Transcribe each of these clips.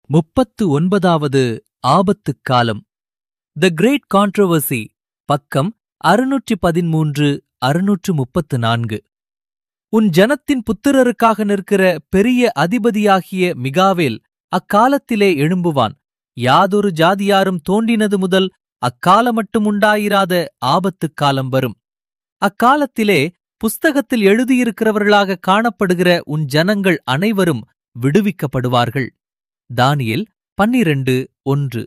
முப்பத்து ஒன்பதாவது ஆபத்துக் காலம் த கிரேட் கான்ட்ரோவர்சி பக்கம் அறுநூற்றி பதிமூன்று அறுநூற்று முப்பத்து நான்கு உன் ஜனத்தின் புத்திரருக்காக நிற்கிற பெரிய அதிபதியாகிய மிகாவேல் அக்காலத்திலே எழும்புவான் யாதொரு ஜாதியாரும் தோன்றினது முதல் அக்காலமட்டும் உண்டாயிராத ஆபத்துக் காலம் வரும் அக்காலத்திலே புஸ்தகத்தில் எழுதியிருக்கிறவர்களாக காணப்படுகிற உன் ஜனங்கள் அனைவரும் விடுவிக்கப்படுவார்கள் தானியேல் பன்னிரண்டு ஒன்று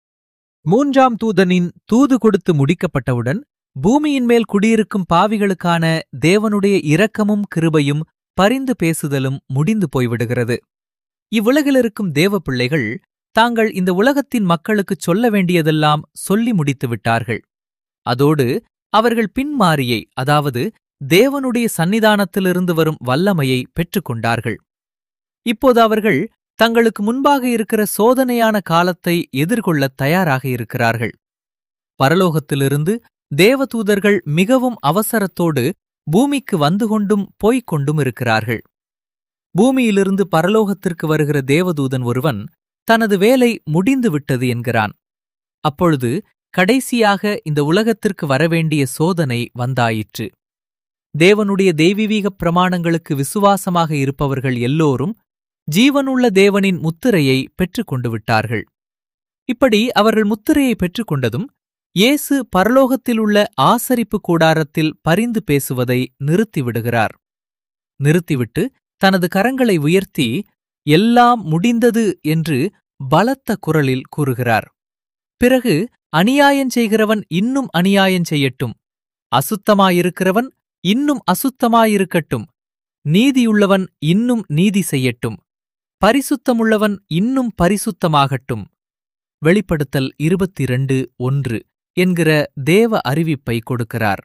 மூன்றாம் தூதனின் தூது கொடுத்து முடிக்கப்பட்டவுடன் பூமியின் மேல் குடியிருக்கும் பாவிகளுக்கான தேவனுடைய இரக்கமும் கிருபையும் பரிந்து பேசுதலும் முடிந்து போய்விடுகிறது இவ்வுலகிலிருக்கும் தேவ பிள்ளைகள் தாங்கள் இந்த உலகத்தின் மக்களுக்குச் சொல்ல வேண்டியதெல்லாம் சொல்லி முடித்து விட்டார்கள் அதோடு அவர்கள் பின்மாரியை அதாவது தேவனுடைய சன்னிதானத்திலிருந்து வரும் வல்லமையை பெற்றுக்கொண்டார்கள் இப்போது அவர்கள் தங்களுக்கு முன்பாக இருக்கிற சோதனையான காலத்தை எதிர்கொள்ளத் தயாராக இருக்கிறார்கள் பரலோகத்திலிருந்து தேவதூதர்கள் மிகவும் அவசரத்தோடு பூமிக்கு வந்து கொண்டும் போய்க் கொண்டும் இருக்கிறார்கள் பூமியிலிருந்து பரலோகத்திற்கு வருகிற தேவதூதன் ஒருவன் தனது வேலை முடிந்து விட்டது என்கிறான் அப்பொழுது கடைசியாக இந்த உலகத்திற்கு வரவேண்டிய சோதனை வந்தாயிற்று தேவனுடைய தெய்வீக பிரமாணங்களுக்கு விசுவாசமாக இருப்பவர்கள் எல்லோரும் ஜீவனுள்ள தேவனின் முத்திரையை பெற்றுக்கொண்டு விட்டார்கள் இப்படி அவர்கள் முத்திரையை பெற்றுக்கொண்டதும் இயேசு பரலோகத்திலுள்ள ஆசரிப்பு கூடாரத்தில் பரிந்து பேசுவதை நிறுத்திவிடுகிறார் நிறுத்திவிட்டு தனது கரங்களை உயர்த்தி எல்லாம் முடிந்தது என்று பலத்த குரலில் கூறுகிறார் பிறகு அநியாயம் செய்கிறவன் இன்னும் அநியாயம் செய்யட்டும் அசுத்தமாயிருக்கிறவன் இன்னும் அசுத்தமாயிருக்கட்டும் நீதியுள்ளவன் இன்னும் நீதி செய்யட்டும் பரிசுத்தமுள்ளவன் இன்னும் பரிசுத்தமாகட்டும் வெளிப்படுத்தல் இருபத்திரண்டு ஒன்று என்கிற தேவ அறிவிப்பை கொடுக்கிறார்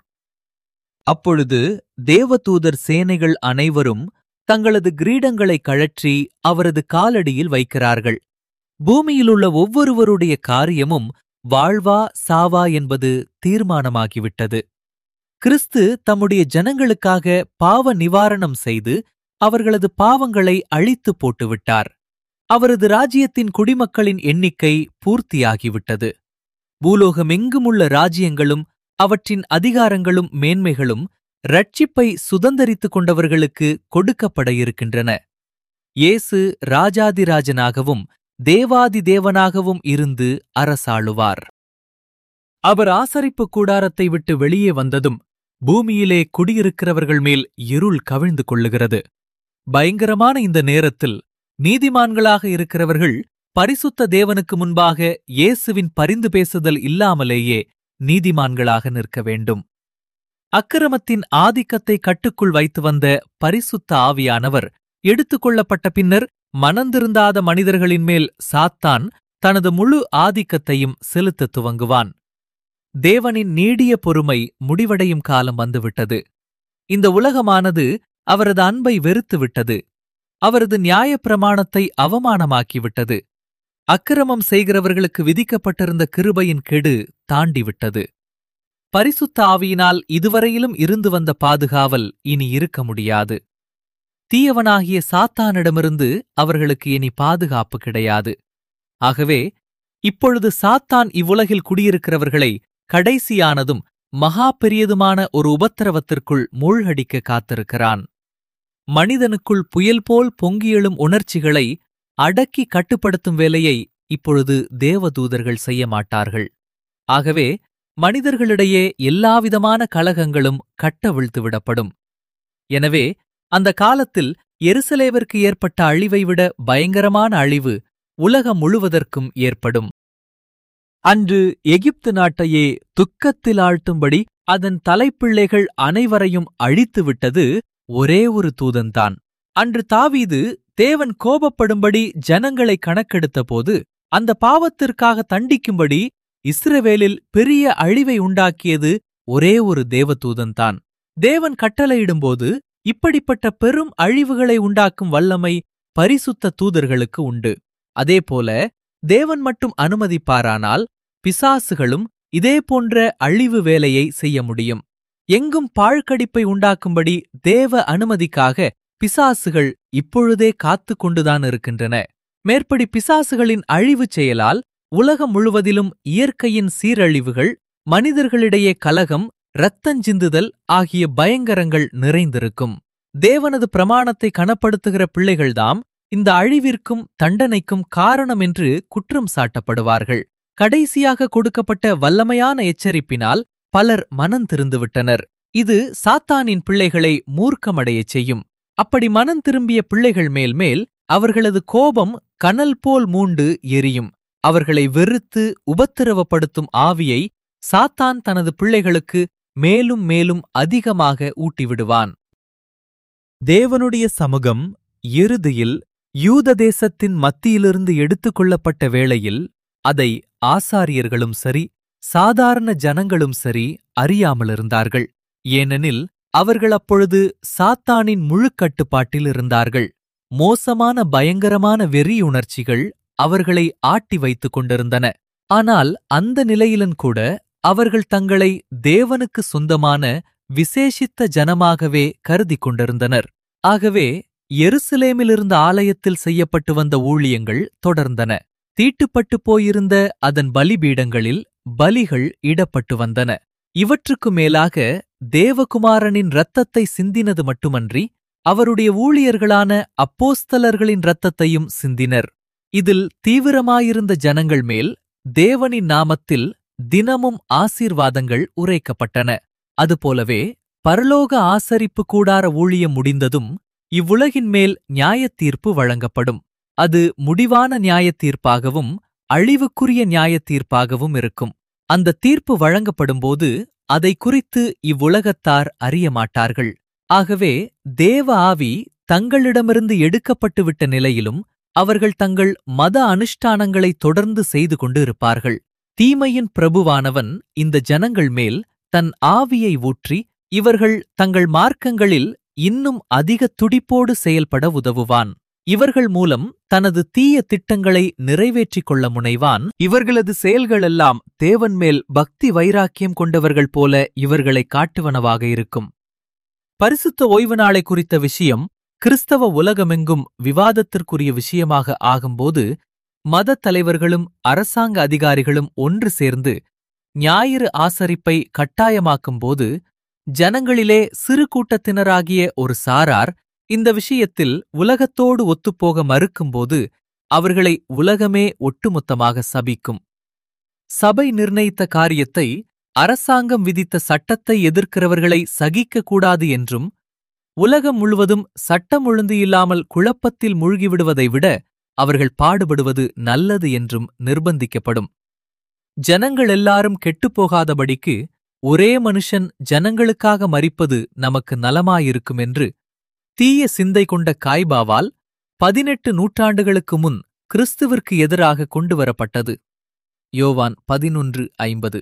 அப்பொழுது தேவதூதர் சேனைகள் அனைவரும் தங்களது கிரீடங்களை கழற்றி அவரது காலடியில் வைக்கிறார்கள் பூமியிலுள்ள ஒவ்வொருவருடைய காரியமும் வாழ்வா சாவா என்பது தீர்மானமாகிவிட்டது கிறிஸ்து தம்முடைய ஜனங்களுக்காக பாவ நிவாரணம் செய்து அவர்களது பாவங்களை அழித்து போட்டுவிட்டார் அவரது ராஜ்யத்தின் குடிமக்களின் எண்ணிக்கை பூர்த்தியாகிவிட்டது பூலோகமெங்குமுள்ள ராஜ்யங்களும் அவற்றின் அதிகாரங்களும் மேன்மைகளும் ரட்சிப்பை சுதந்தரித்துக் கொண்டவர்களுக்கு கொடுக்கப்பட இருக்கின்றன இயேசு ராஜாதிராஜனாகவும் தேவாதி தேவனாகவும் இருந்து அரசாளுவார் அவர் ஆசரிப்பு கூடாரத்தை விட்டு வெளியே வந்ததும் பூமியிலே குடியிருக்கிறவர்கள் மேல் இருள் கவிழ்ந்து கொள்ளுகிறது பயங்கரமான இந்த நேரத்தில் நீதிமான்களாக இருக்கிறவர்கள் பரிசுத்த தேவனுக்கு முன்பாக இயேசுவின் பரிந்து பேசுதல் இல்லாமலேயே நீதிமான்களாக நிற்க வேண்டும் அக்கிரமத்தின் ஆதிக்கத்தை கட்டுக்குள் வைத்து வந்த பரிசுத்த ஆவியானவர் எடுத்துக்கொள்ளப்பட்ட பின்னர் மனந்திருந்தாத மனிதர்களின் மேல் சாத்தான் தனது முழு ஆதிக்கத்தையும் செலுத்தத் துவங்குவான் தேவனின் நீடிய பொறுமை முடிவடையும் காலம் வந்துவிட்டது இந்த உலகமானது அவரது அன்பை வெறுத்துவிட்டது அவரது நியாயப்பிரமாணத்தை அவமானமாக்கிவிட்டது அக்கிரமம் செய்கிறவர்களுக்கு விதிக்கப்பட்டிருந்த கிருபையின் கெடு தாண்டிவிட்டது பரிசுத்த ஆவியினால் இதுவரையிலும் இருந்து வந்த பாதுகாவல் இனி இருக்க முடியாது தீயவனாகிய சாத்தானிடமிருந்து அவர்களுக்கு இனி பாதுகாப்பு கிடையாது ஆகவே இப்பொழுது சாத்தான் இவ்வுலகில் குடியிருக்கிறவர்களை கடைசியானதும் மகா பெரியதுமான ஒரு உபத்திரவத்திற்குள் மூழ்கடிக்க காத்திருக்கிறான் மனிதனுக்குள் புயல் போல் பொங்கியெழும் உணர்ச்சிகளை அடக்கி கட்டுப்படுத்தும் வேலையை இப்பொழுது தேவதூதர்கள் செய்ய மாட்டார்கள் ஆகவே மனிதர்களிடையே எல்லாவிதமான கலகங்களும் கட்டவிழ்த்து விடப்படும் எனவே அந்த காலத்தில் எருசலேவிற்கு ஏற்பட்ட அழிவை விட பயங்கரமான அழிவு உலகம் முழுவதற்கும் ஏற்படும் அன்று எகிப்து நாட்டையே துக்கத்தில் ஆழ்த்தும்படி அதன் தலைப்பிள்ளைகள் அனைவரையும் அழித்துவிட்டது ஒரே ஒரு தூதன்தான் அன்று தாவீது தேவன் கோபப்படும்படி ஜனங்களை கணக்கெடுத்தபோது அந்த பாவத்திற்காக தண்டிக்கும்படி இஸ்ரவேலில் பெரிய அழிவை உண்டாக்கியது ஒரே ஒரு தேவதூதன்தான் தேவன் கட்டளையிடும்போது இப்படிப்பட்ட பெரும் அழிவுகளை உண்டாக்கும் வல்லமை பரிசுத்த தூதர்களுக்கு உண்டு அதேபோல தேவன் மட்டும் அனுமதிப்பாரானால் பிசாசுகளும் இதே போன்ற அழிவு வேலையை செய்ய முடியும் எங்கும் பாழ்கடிப்பை உண்டாக்கும்படி தேவ அனுமதிக்காக பிசாசுகள் இப்பொழுதே காத்துக் கொண்டுதான் இருக்கின்றன மேற்படி பிசாசுகளின் அழிவுச் செயலால் உலகம் முழுவதிலும் இயற்கையின் சீரழிவுகள் மனிதர்களிடையே கலகம் இரத்தஞ்சிந்துதல் ஆகிய பயங்கரங்கள் நிறைந்திருக்கும் தேவனது பிரமாணத்தை கனப்படுத்துகிற பிள்ளைகள்தாம் இந்த அழிவிற்கும் தண்டனைக்கும் காரணம் என்று குற்றம் சாட்டப்படுவார்கள் கடைசியாக கொடுக்கப்பட்ட வல்லமையான எச்சரிப்பினால் பலர் மனம் திருந்துவிட்டனர் இது சாத்தானின் பிள்ளைகளை மூர்க்கமடையச் செய்யும் அப்படி மனம் திரும்பிய பிள்ளைகள் மேல் மேல் அவர்களது கோபம் கனல் போல் மூண்டு எரியும் அவர்களை வெறுத்து உபத்திரவப்படுத்தும் ஆவியை சாத்தான் தனது பிள்ளைகளுக்கு மேலும் மேலும் அதிகமாக ஊட்டிவிடுவான் தேவனுடைய சமூகம் இறுதியில் யூத தேசத்தின் மத்தியிலிருந்து எடுத்துக்கொள்ளப்பட்ட வேளையில் அதை ஆசாரியர்களும் சரி சாதாரண ஜனங்களும் சரி அறியாமலிருந்தார்கள் ஏனெனில் அவர்கள் அப்பொழுது சாத்தானின் முழு கட்டுப்பாட்டில் இருந்தார்கள் மோசமான பயங்கரமான வெறியுணர்ச்சிகள் அவர்களை ஆட்டி வைத்துக் கொண்டிருந்தன ஆனால் அந்த நிலையிலும் கூட அவர்கள் தங்களை தேவனுக்கு சொந்தமான விசேஷித்த ஜனமாகவே கருதிக் கொண்டிருந்தனர் ஆகவே எருசலேமிலிருந்த ஆலயத்தில் செய்யப்பட்டு வந்த ஊழியங்கள் தொடர்ந்தன தீட்டுப்பட்டு போயிருந்த அதன் பலிபீடங்களில் பலிகள் இடப்பட்டு வந்தன இவற்றுக்கு மேலாக தேவகுமாரனின் இரத்தத்தை சிந்தினது மட்டுமன்றி அவருடைய ஊழியர்களான அப்போஸ்தலர்களின் இரத்தத்தையும் சிந்தினர் இதில் தீவிரமாயிருந்த ஜனங்கள் மேல் தேவனின் நாமத்தில் தினமும் ஆசீர்வாதங்கள் உரைக்கப்பட்டன அதுபோலவே பரலோக ஆசரிப்பு கூடார ஊழியம் முடிந்ததும் இவ்வுலகின் மேல் நியாயத்தீர்ப்பு வழங்கப்படும் அது முடிவான நியாயத்தீர்ப்பாகவும் அழிவுக்குரிய நியாயத்தீர்ப்பாகவும் இருக்கும் அந்த தீர்ப்பு வழங்கப்படும்போது அதை குறித்து இவ்வுலகத்தார் அறியமாட்டார்கள் ஆகவே தேவ ஆவி தங்களிடமிருந்து எடுக்கப்பட்டுவிட்ட நிலையிலும் அவர்கள் தங்கள் மத அனுஷ்டானங்களை தொடர்ந்து செய்து கொண்டு இருப்பார்கள் தீமையின் பிரபுவானவன் இந்த ஜனங்கள் மேல் தன் ஆவியை ஊற்றி இவர்கள் தங்கள் மார்க்கங்களில் இன்னும் அதிக துடிப்போடு செயல்பட உதவுவான் இவர்கள் மூலம் தனது தீய திட்டங்களை நிறைவேற்றிக் கொள்ள முனைவான் இவர்களது செயல்களெல்லாம் தேவன் மேல் பக்தி வைராக்கியம் கொண்டவர்கள் போல இவர்களை காட்டுவனவாக இருக்கும் பரிசுத்த ஓய்வு நாளை குறித்த விஷயம் கிறிஸ்தவ உலகமெங்கும் விவாதத்திற்குரிய விஷயமாக ஆகும்போது மதத் தலைவர்களும் அரசாங்க அதிகாரிகளும் ஒன்று சேர்ந்து ஞாயிறு ஆசரிப்பை கட்டாயமாக்கும்போது ஜனங்களிலே சிறு கூட்டத்தினராகிய ஒரு சாரார் இந்த விஷயத்தில் உலகத்தோடு ஒத்துப்போக மறுக்கும்போது அவர்களை உலகமே ஒட்டுமொத்தமாக சபிக்கும் சபை நிர்ணயித்த காரியத்தை அரசாங்கம் விதித்த சட்டத்தை எதிர்க்கிறவர்களை சகிக்கக்கூடாது என்றும் உலகம் முழுவதும் சட்டம் ஒழுங்கு இல்லாமல் குழப்பத்தில் மூழ்கிவிடுவதை விட அவர்கள் பாடுபடுவது நல்லது என்றும் நிர்பந்திக்கப்படும் ஜனங்கள் எல்லாரும் கெட்டுப்போகாதபடிக்கு ஒரே மனுஷன் ஜனங்களுக்காக மரிப்பது நமக்கு நலமாயிருக்கும் என்று தீய சிந்தை கொண்ட காய்பாவால் பதினெட்டு நூற்றாண்டுகளுக்கு முன் கிறிஸ்துவிற்கு எதிராக கொண்டுவரப்பட்டது யோவான் பதினொன்று ஐம்பது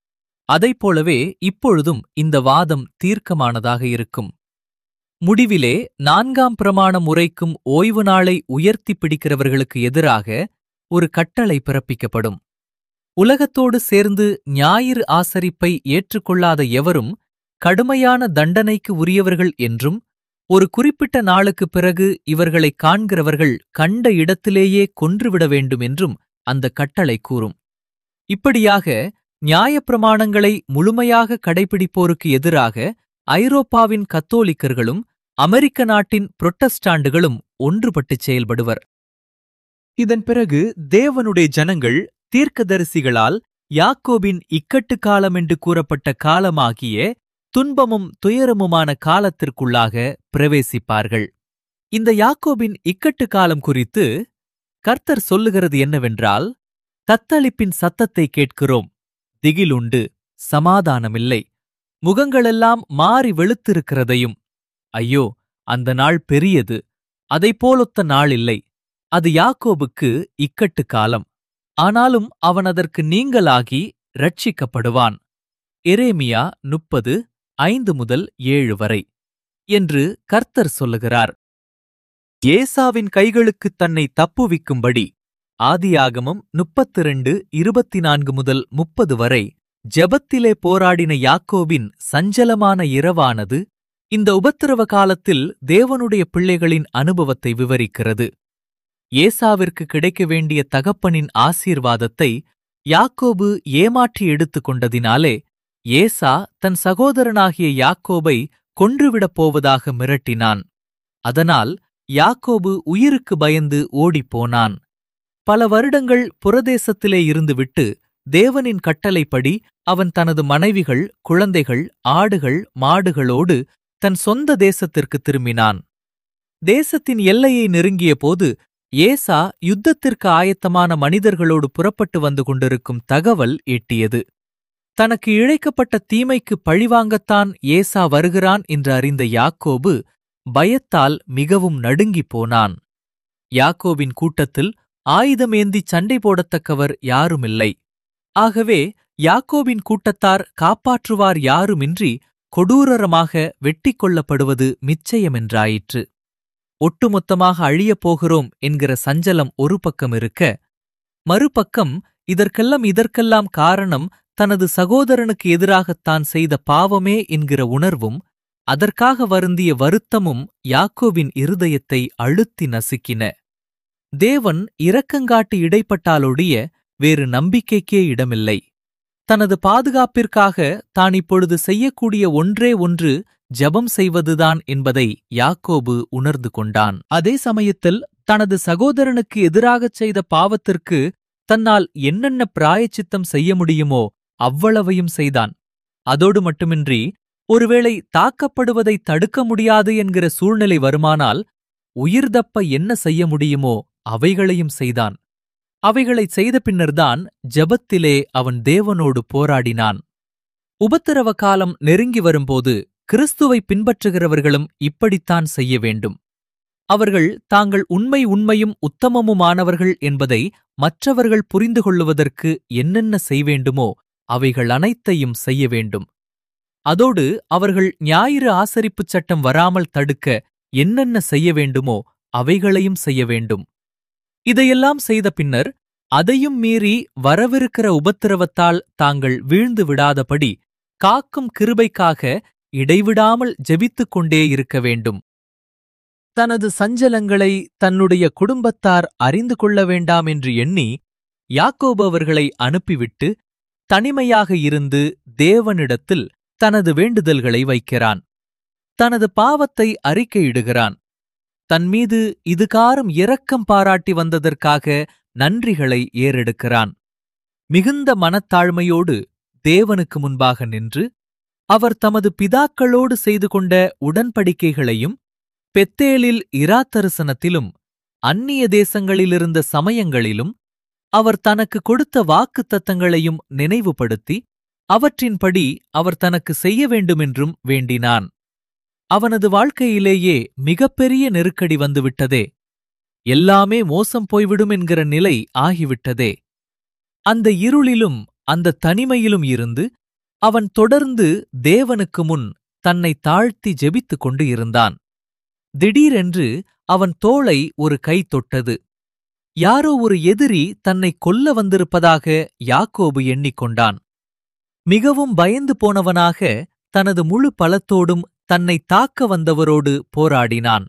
அதைப்போலவே இப்பொழுதும் இந்த வாதம் தீர்க்கமானதாக இருக்கும் முடிவிலே நான்காம் பிரமாணம் உரைக்கும் ஓய்வு நாளை உயர்த்தி பிடிக்கிறவர்களுக்கு எதிராக ஒரு கட்டளை பிறப்பிக்கப்படும் உலகத்தோடு சேர்ந்து ஞாயிறு ஆசரிப்பை ஏற்றுக்கொள்ளாத எவரும் கடுமையான தண்டனைக்கு உரியவர்கள் என்றும் ஒரு குறிப்பிட்ட நாளுக்குப் பிறகு இவர்களை காண்கிறவர்கள் கண்ட இடத்திலேயே கொன்றுவிட வேண்டும் என்றும் அந்த கட்டளை கூறும் இப்படியாக நியாயப்பிரமாணங்களை முழுமையாக கடைபிடிப்போருக்கு எதிராக ஐரோப்பாவின் கத்தோலிக்கர்களும் அமெரிக்க நாட்டின் புரொட்டஸ்டாண்டுகளும் ஒன்றுபட்டுச் செயல்படுவர் இதன் பிறகு தேவனுடைய ஜனங்கள் தீர்க்கதரிசிகளால் யாக்கோபின் இக்கட்டு காலம் என்று கூறப்பட்ட காலமாகிய துன்பமும் துயரமுமான காலத்திற்குள்ளாக பிரவேசிப்பார்கள் இந்த யாக்கோபின் இக்கட்டு காலம் குறித்து கர்த்தர் சொல்லுகிறது என்னவென்றால் தத்தளிப்பின் சத்தத்தை கேட்கிறோம் திகிலுண்டு சமாதானமில்லை முகங்களெல்லாம் மாறி வெளுத்திருக்கிறதையும் ஐயோ அந்த நாள் பெரியது அதைப்போலொத்த நாள் இல்லை அது யாக்கோபுக்கு இக்கட்டு காலம் ஆனாலும் அவன் அதற்கு நீங்களாகி ரட்சிக்கப்படுவான் எரேமியா முப்பது ஐந்து முதல் ஏழு வரை என்று கர்த்தர் சொல்லுகிறார் ஏசாவின் கைகளுக்குத் தன்னை தப்புவிக்கும்படி ஆதியாகமம் முப்பத்திரண்டு இருபத்தி நான்கு முதல் முப்பது வரை ஜெபத்திலே போராடின யாக்கோபின் சஞ்சலமான இரவானது இந்த உபத்திரவ காலத்தில் தேவனுடைய பிள்ளைகளின் அனுபவத்தை விவரிக்கிறது ஏசாவிற்கு கிடைக்க வேண்டிய தகப்பனின் ஆசீர்வாதத்தை யாக்கோபு ஏமாற்றி எடுத்துக் கொண்டதினாலே ஏசா தன் சகோதரனாகிய யாக்கோபை கொன்றுவிடப் போவதாக மிரட்டினான் அதனால் யாக்கோபு உயிருக்கு பயந்து ஓடிப்போனான் பல வருடங்கள் புறதேசத்திலே இருந்துவிட்டு தேவனின் கட்டளைப்படி அவன் தனது மனைவிகள் குழந்தைகள் ஆடுகள் மாடுகளோடு தன் சொந்த தேசத்திற்கு திரும்பினான் தேசத்தின் எல்லையை நெருங்கிய போது ஏசா யுத்தத்திற்கு ஆயத்தமான மனிதர்களோடு புறப்பட்டு வந்து கொண்டிருக்கும் தகவல் எட்டியது தனக்கு இழைக்கப்பட்ட தீமைக்கு பழிவாங்கத்தான் ஏசா வருகிறான் என்று அறிந்த யாக்கோபு பயத்தால் மிகவும் நடுங்கிப் போனான் யாக்கோபின் கூட்டத்தில் ஆயுதமேந்திச் சண்டை போடத்தக்கவர் யாருமில்லை ஆகவே யாக்கோபின் கூட்டத்தார் காப்பாற்றுவார் யாருமின்றி கொடூரமாக வெட்டிக் கொள்ளப்படுவது மிச்சயமென்றாயிற்று ஒட்டுமொத்தமாக அழியப் போகிறோம் என்கிற சஞ்சலம் ஒரு பக்கம் இருக்க மறுபக்கம் இதற்கெல்லாம் இதற்கெல்லாம் காரணம் தனது சகோதரனுக்கு எதிராகத் தான் செய்த பாவமே என்கிற உணர்வும் அதற்காக வருந்திய வருத்தமும் யாக்கோவின் இருதயத்தை அழுத்தி நசுக்கின தேவன் இரக்கங்காட்டி இடைப்பட்டாலொழிய வேறு நம்பிக்கைக்கே இடமில்லை தனது பாதுகாப்பிற்காக தான் இப்பொழுது செய்யக்கூடிய ஒன்றே ஒன்று ஜெபம் செய்வதுதான் என்பதை யாக்கோபு உணர்ந்து கொண்டான் அதே சமயத்தில் தனது சகோதரனுக்கு எதிராகச் செய்த பாவத்திற்கு தன்னால் என்னென்ன பிராயச்சித்தம் செய்ய முடியுமோ அவ்வளவையும் செய்தான் அதோடு மட்டுமின்றி ஒருவேளை தாக்கப்படுவதை தடுக்க முடியாது என்கிற சூழ்நிலை வருமானால் உயிர்தப்ப என்ன செய்ய முடியுமோ அவைகளையும் செய்தான் அவைகளைச் செய்த பின்னர்தான் ஜெபத்திலே அவன் தேவனோடு போராடினான் உபத்திரவ காலம் நெருங்கி வரும்போது கிறிஸ்துவை பின்பற்றுகிறவர்களும் இப்படித்தான் செய்ய வேண்டும் அவர்கள் தாங்கள் உண்மை உண்மையும் உத்தமமுமானவர்கள் என்பதை மற்றவர்கள் புரிந்து கொள்ளுவதற்கு என்னென்ன செய்வேண்டுமோ அவைகள் அனைத்தையும் செய்ய வேண்டும் அதோடு அவர்கள் ஞாயிறு ஆசரிப்புச் சட்டம் வராமல் தடுக்க என்னென்ன செய்ய வேண்டுமோ அவைகளையும் செய்ய வேண்டும் இதையெல்லாம் செய்த பின்னர் அதையும் மீறி வரவிருக்கிற உபத்திரவத்தால் தாங்கள் வீழ்ந்து விடாதபடி காக்கும் கிருபைக்காக இடைவிடாமல் ஜெபித்துக் கொண்டே இருக்க வேண்டும் தனது சஞ்சலங்களை தன்னுடைய குடும்பத்தார் அறிந்து கொள்ள வேண்டாம் என்று எண்ணி யாக்கோபு அவர்களை அனுப்பிவிட்டு தனிமையாக இருந்து தேவனிடத்தில் தனது வேண்டுதல்களை வைக்கிறான் தனது பாவத்தை அறிக்கையிடுகிறான் தன்மீது இதுகாரும் இரக்கம் பாராட்டி வந்ததற்காக நன்றிகளை ஏறெடுக்கிறான் மிகுந்த மனத்தாழ்மையோடு தேவனுக்கு முன்பாக நின்று அவர் தமது பிதாக்களோடு செய்து கொண்ட உடன்படிக்கைகளையும் பெத்தேலில் இராத்தரிசனத்திலும் அந்நிய தேசங்களிலிருந்த சமயங்களிலும் அவர் தனக்கு கொடுத்த வாக்குத்தத்தங்களையும் நினைவுபடுத்தி அவற்றின்படி அவர் தனக்கு செய்ய வேண்டுமென்றும் வேண்டினான் அவனது வாழ்க்கையிலேயே மிகப்பெரிய நெருக்கடி வந்துவிட்டதே எல்லாமே மோசம் போய்விடும் என்கிற நிலை ஆகிவிட்டதே அந்த இருளிலும் அந்த தனிமையிலும் இருந்து அவன் தொடர்ந்து தேவனுக்கு முன் தன்னை தாழ்த்தி ஜெபித்துக் கொண்டு இருந்தான் திடீரென்று அவன் தோளை ஒரு கை தொட்டது யாரோ ஒரு எதிரி தன்னை கொல்ல வந்திருப்பதாக யாக்கோபு எண்ணிக்கொண்டான் மிகவும் பயந்து போனவனாக தனது முழு பலத்தோடும் தன்னை தாக்க வந்தவரோடு போராடினான்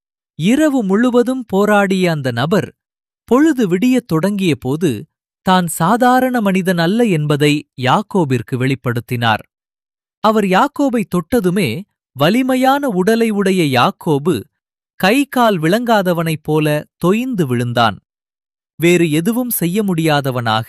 இரவு முழுவதும் போராடிய அந்த நபர் பொழுது விடியத் தொடங்கிய போது தான் சாதாரண மனிதன் அல்ல என்பதை யாக்கோபிற்கு வெளிப்படுத்தினார் அவர் யாக்கோபை தொட்டதுமே வலிமையான உடலை உடைய யாக்கோபு கை கால் விளங்காதவனைப் போல தொய்ந்து விழுந்தான் வேறு எதுவும் செய்ய முடியாதவனாக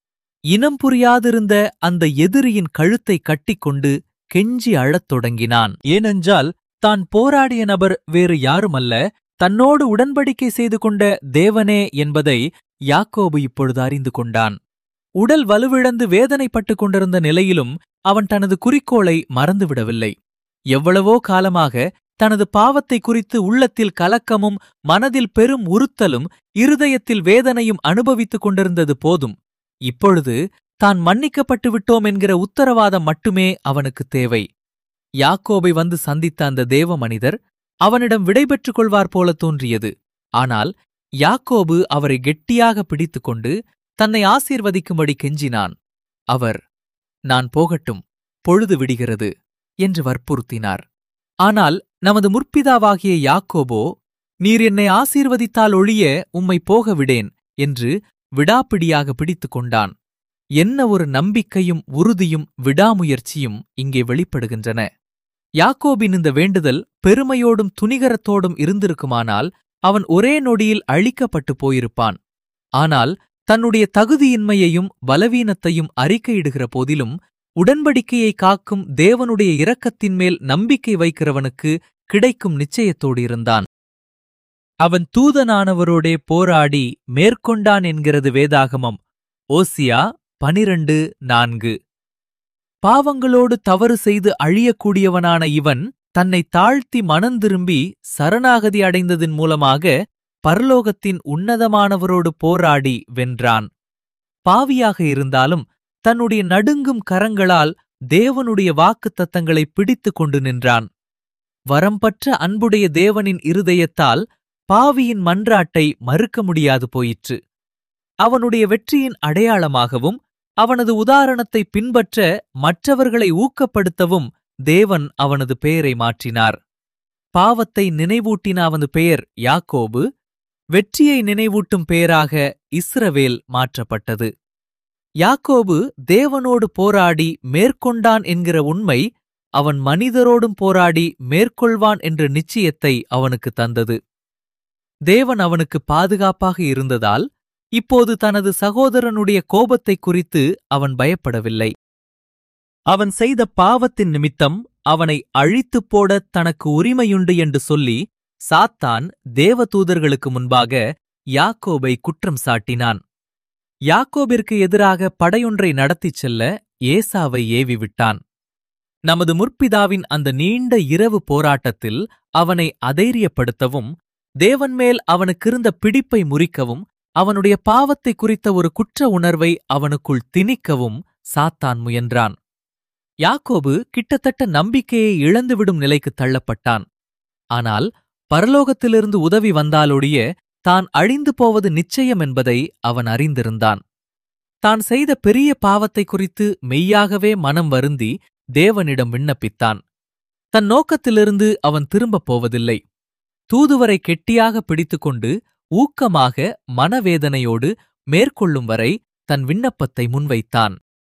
இனம் புரியாதிருந்த அந்த எதிரியின் கழுத்தை கட்டிக்கொண்டு கெஞ்சி அழத் தொடங்கினான் ஏனென்றால் தான் போராடிய நபர் வேறு யாருமல்ல தன்னோடு உடன்படிக்கை செய்து கொண்ட தேவனே என்பதை யாக்கோபு இப்பொழுது அறிந்து கொண்டான் உடல் வலுவிழந்து வேதனைப்பட்டுக் கொண்டிருந்த நிலையிலும் அவன் தனது குறிக்கோளை மறந்துவிடவில்லை எவ்வளவோ காலமாக தனது பாவத்தை குறித்து உள்ளத்தில் கலக்கமும் மனதில் பெரும் உறுத்தலும் இருதயத்தில் வேதனையும் அனுபவித்துக் கொண்டிருந்தது போதும் இப்பொழுது தான் மன்னிக்கப்பட்டு விட்டோம் என்கிற உத்தரவாதம் மட்டுமே அவனுக்கு தேவை யாக்கோபை வந்து சந்தித்த அந்த தேவ மனிதர் அவனிடம் விடைபெற்றுக் கொள்வார் போல தோன்றியது ஆனால் யாக்கோபு அவரை கெட்டியாக பிடித்துக்கொண்டு தன்னை ஆசீர்வதிக்கும்படி கெஞ்சினான் அவர் நான் போகட்டும் பொழுது விடுகிறது என்று வற்புறுத்தினார் ஆனால் நமது முற்பிதாவாகிய யாக்கோபோ நீர் என்னை ஆசீர்வதித்தால் ஒழிய உம்மை போக விடேன் என்று விடாப்பிடியாக பிடித்துக் கொண்டான் என்ன ஒரு நம்பிக்கையும் உறுதியும் விடாமுயற்சியும் இங்கே வெளிப்படுகின்றன யாக்கோபின் இந்த வேண்டுதல் பெருமையோடும் துணிகரத்தோடும் இருந்திருக்குமானால் அவன் ஒரே நொடியில் அழிக்கப்பட்டு போயிருப்பான் ஆனால் தன்னுடைய தகுதியின்மையையும் பலவீனத்தையும் அறிக்கையிடுகிற போதிலும் உடன்படிக்கையை காக்கும் தேவனுடைய இரக்கத்தின் மேல் நம்பிக்கை வைக்கிறவனுக்கு கிடைக்கும் நிச்சயத்தோடு இருந்தான் அவன் தூதனானவரோடே போராடி மேற்கொண்டான் என்கிறது வேதாகமம் ஓசியா பனிரண்டு நான்கு பாவங்களோடு தவறு செய்து அழியக்கூடியவனான இவன் தன்னை தாழ்த்தி மனந்திரும்பி சரணாகதி அடைந்ததின் மூலமாக பரலோகத்தின் உன்னதமானவரோடு போராடி வென்றான் பாவியாக இருந்தாலும் தன்னுடைய நடுங்கும் கரங்களால் தேவனுடைய வாக்குத்தத்தங்களை பிடித்துக் கொண்டு நின்றான் வரம்பற்ற அன்புடைய தேவனின் இருதயத்தால் பாவியின் மன்றாட்டை மறுக்க முடியாது போயிற்று அவனுடைய வெற்றியின் அடையாளமாகவும் அவனது உதாரணத்தை பின்பற்ற மற்றவர்களை ஊக்கப்படுத்தவும் தேவன் அவனது பெயரை மாற்றினார் பாவத்தை நினைவூட்டின அவனது பெயர் யாக்கோபு வெற்றியை நினைவூட்டும் பெயராக இஸ்ரவேல் மாற்றப்பட்டது யாக்கோபு தேவனோடு போராடி மேற்கொண்டான் என்கிற உண்மை அவன் மனிதரோடும் போராடி மேற்கொள்வான் என்ற நிச்சயத்தை அவனுக்கு தந்தது தேவன் அவனுக்கு பாதுகாப்பாக இருந்ததால் இப்போது தனது சகோதரனுடைய கோபத்தை குறித்து அவன் பயப்படவில்லை அவன் செய்த பாவத்தின் நிமித்தம் அவனை அழித்துப் போடத் தனக்கு உரிமையுண்டு என்று சொல்லி சாத்தான் தேவதூதர்களுக்கு முன்பாக யாக்கோபை குற்றம் சாட்டினான் யாக்கோபிற்கு எதிராக படையொன்றை நடத்திச் செல்ல ஏசாவை ஏவிவிட்டான் நமது முற்பிதாவின் அந்த நீண்ட இரவு போராட்டத்தில் அவனை அதைரியப்படுத்தவும் தேவன் மேல் அவனுக்கிருந்த பிடிப்பை முறிக்கவும் அவனுடைய பாவத்தை குறித்த ஒரு குற்ற உணர்வை அவனுக்குள் திணிக்கவும் சாத்தான் முயன்றான் யாக்கோபு கிட்டத்தட்ட நம்பிக்கையை இழந்துவிடும் நிலைக்கு தள்ளப்பட்டான் ஆனால் பரலோகத்திலிருந்து உதவி வந்தாலொழிய தான் அழிந்து போவது நிச்சயம் என்பதை அவன் அறிந்திருந்தான் தான் செய்த பெரிய பாவத்தை குறித்து மெய்யாகவே மனம் வருந்தி தேவனிடம் விண்ணப்பித்தான் தன் நோக்கத்திலிருந்து அவன் திரும்பப் போவதில்லை தூதுவரை கெட்டியாக பிடித்துக்கொண்டு ஊக்கமாக மனவேதனையோடு மேற்கொள்ளும் வரை தன் விண்ணப்பத்தை முன்வைத்தான்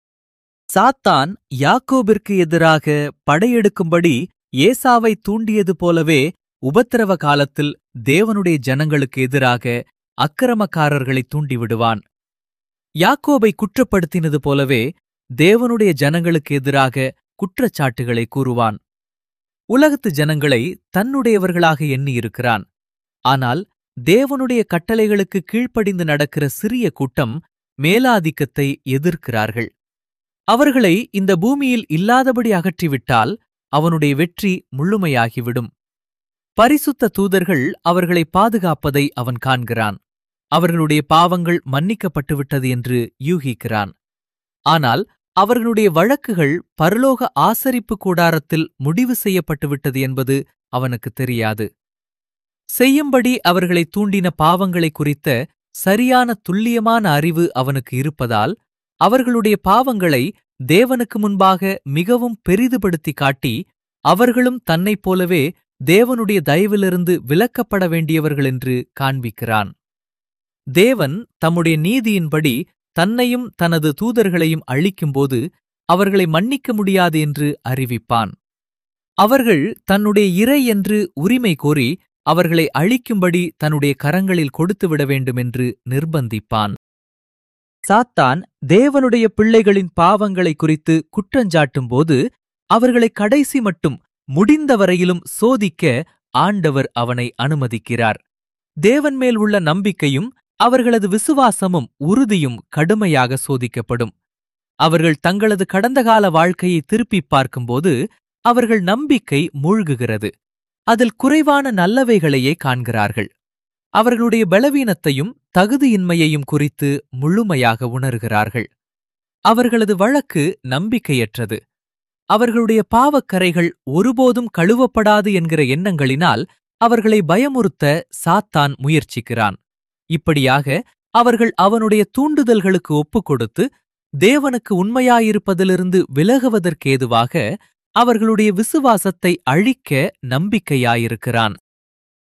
சாத்தான் யாக்கோபிற்கு எதிராக படையெடுக்கும்படி ஏசாவை தூண்டியது போலவே உபத்திரவ காலத்தில் தேவனுடைய ஜனங்களுக்கு எதிராக அக்கிரமக்காரர்களை தூண்டிவிடுவான் யாக்கோபை குற்றப்படுத்தினது போலவே தேவனுடைய ஜனங்களுக்கு எதிராக குற்றச்சாட்டுகளை கூறுவான் உலகத்து ஜனங்களை தன்னுடையவர்களாக எண்ணியிருக்கிறான் ஆனால் தேவனுடைய கட்டளைகளுக்கு கீழ்ப்படிந்து நடக்கிற சிறிய கூட்டம் மேலாதிக்கத்தை எதிர்க்கிறார்கள் அவர்களை இந்த பூமியில் இல்லாதபடி அகற்றிவிட்டால் அவனுடைய வெற்றி முழுமையாகிவிடும் பரிசுத்த தூதர்கள் அவர்களை பாதுகாப்பதை அவன் காண்கிறான் அவர்களுடைய பாவங்கள் மன்னிக்கப்பட்டுவிட்டது என்று யூகிக்கிறான் ஆனால் அவர்களுடைய வழக்குகள் பரலோக ஆசரிப்பு கூடாரத்தில் முடிவு செய்யப்பட்டுவிட்டது என்பது அவனுக்கு தெரியாது செய்யும்படி அவர்களை தூண்டின பாவங்களை குறித்த சரியான துல்லியமான அறிவு அவனுக்கு இருப்பதால் அவர்களுடைய பாவங்களை தேவனுக்கு முன்பாக மிகவும் பெரிதுபடுத்தி காட்டி அவர்களும் தன்னைப் போலவே தேவனுடைய தயவிலிருந்து விலக்கப்பட வேண்டியவர்கள் என்று காண்பிக்கிறான் தேவன் தம்முடைய நீதியின்படி தன்னையும் தனது தூதர்களையும் அழிக்கும்போது அவர்களை மன்னிக்க முடியாது என்று அறிவிப்பான் அவர்கள் தன்னுடைய இறை என்று உரிமை கோரி அவர்களை அழிக்கும்படி தன்னுடைய கரங்களில் கொடுத்துவிட வேண்டும் என்று நிர்பந்திப்பான் சாத்தான் தேவனுடைய பிள்ளைகளின் பாவங்களை குறித்து குற்றஞ்சாட்டும்போது அவர்களை கடைசி மட்டும் முடிந்தவரையிலும் சோதிக்க ஆண்டவர் அவனை அனுமதிக்கிறார் தேவன் மேல் உள்ள நம்பிக்கையும் அவர்களது விசுவாசமும் உறுதியும் கடுமையாக சோதிக்கப்படும் அவர்கள் தங்களது கடந்த கால வாழ்க்கையை திருப்பிப் பார்க்கும்போது அவர்கள் நம்பிக்கை மூழ்குகிறது அதில் குறைவான நல்லவைகளையே காண்கிறார்கள் அவர்களுடைய பலவீனத்தையும் தகுதியின்மையையும் குறித்து முழுமையாக உணர்கிறார்கள் அவர்களது வழக்கு நம்பிக்கையற்றது அவர்களுடைய பாவக்கரைகள் ஒருபோதும் கழுவப்படாது என்கிற எண்ணங்களினால் அவர்களை பயமுறுத்த சாத்தான் முயற்சிக்கிறான் இப்படியாக அவர்கள் அவனுடைய தூண்டுதல்களுக்கு ஒப்புக் கொடுத்து தேவனுக்கு உண்மையாயிருப்பதிலிருந்து விலகுவதற்கேதுவாக அவர்களுடைய விசுவாசத்தை அழிக்க நம்பிக்கையாயிருக்கிறான்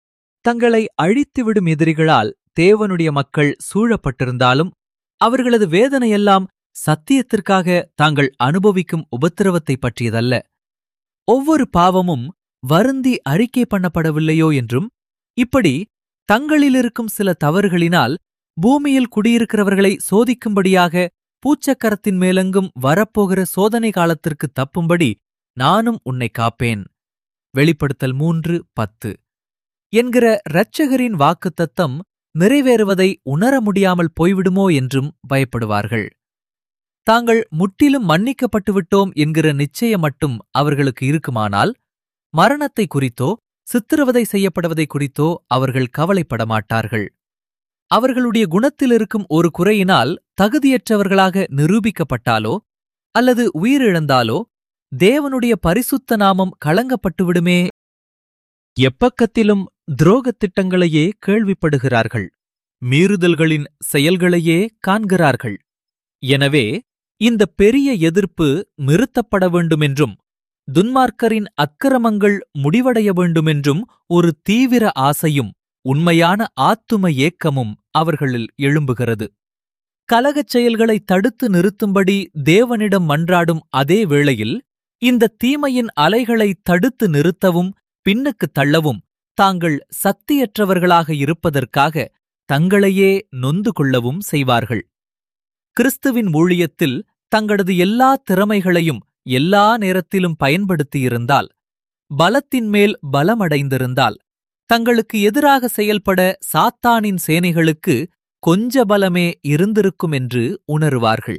தங்களை அழித்துவிடும் எதிரிகளால் தேவனுடைய மக்கள் சூழப்பட்டிருந்தாலும் அவர்களது வேதனையெல்லாம் சத்தியத்திற்காக தாங்கள் அனுபவிக்கும் உபத்திரவத்தை பற்றியதல்ல ஒவ்வொரு பாவமும் வருந்தி அறிக்கை பண்ணப்படவில்லையோ என்றும் இப்படி தங்களிலிருக்கும் சில தவறுகளினால் பூமியில் குடியிருக்கிறவர்களை சோதிக்கும்படியாக பூச்சக்கரத்தின் மேலெங்கும் வரப்போகிற சோதனை காலத்திற்கு தப்பும்படி நானும் உன்னை காப்பேன் வெளிப்படுத்தல் மூன்று பத்து என்கிற இரட்சகரின் வாக்குத்தத்தம் நிறைவேறுவதை உணர முடியாமல் போய்விடுமோ என்றும் பயப்படுவார்கள் தாங்கள் முற்றிலும் மன்னிக்கப்பட்டு விட்டோம் என்கிற நிச்சயம் மட்டும் அவர்களுக்கு இருக்குமானால் மரணத்தை குறித்தோ சித்திரவதை செய்யப்படுவதை குறித்தோ அவர்கள் கவலைப்பட மாட்டார்கள் அவர்களுடைய குணத்தில் இருக்கும் ஒரு குறையினால் தகுதியற்றவர்களாக நிரூபிக்கப்பட்டாலோ அல்லது உயிரிழந்தாலோ தேவனுடைய பரிசுத்த நாமம் களங்கப்பட்டுவிடுமே எப்பக்கத்திலும் துரோகத் திட்டங்களையே கேள்விப்படுகிறார்கள் மீறுதல்களின் செயல்களையே காண்கிறார்கள் எனவே இந்த பெரிய எதிர்ப்பு நிறுத்தப்பட வேண்டுமென்றும் துன்மார்க்கரின் அக்கிரமங்கள் முடிவடைய வேண்டுமென்றும் ஒரு தீவிர ஆசையும் உண்மையான ஆத்தும ஏக்கமும் அவர்களில் எழும்புகிறது கலகச் செயல்களை தடுத்து நிறுத்தும்படி தேவனிடம் மன்றாடும் அதே வேளையில் இந்த தீமையின் அலைகளை தடுத்து நிறுத்தவும் பின்னுக்கு தள்ளவும் தாங்கள் சக்தியற்றவர்களாக இருப்பதற்காக தங்களையே நொந்து கொள்ளவும் செய்வார்கள் கிறிஸ்துவின் ஊழியத்தில் தங்களது எல்லா திறமைகளையும் எல்லா நேரத்திலும் பயன்படுத்தியிருந்தால் பலத்தின் மேல் பலமடைந்திருந்தால் தங்களுக்கு எதிராக செயல்பட சாத்தானின் சேனைகளுக்கு கொஞ்ச பலமே இருந்திருக்கும் என்று உணருவார்கள்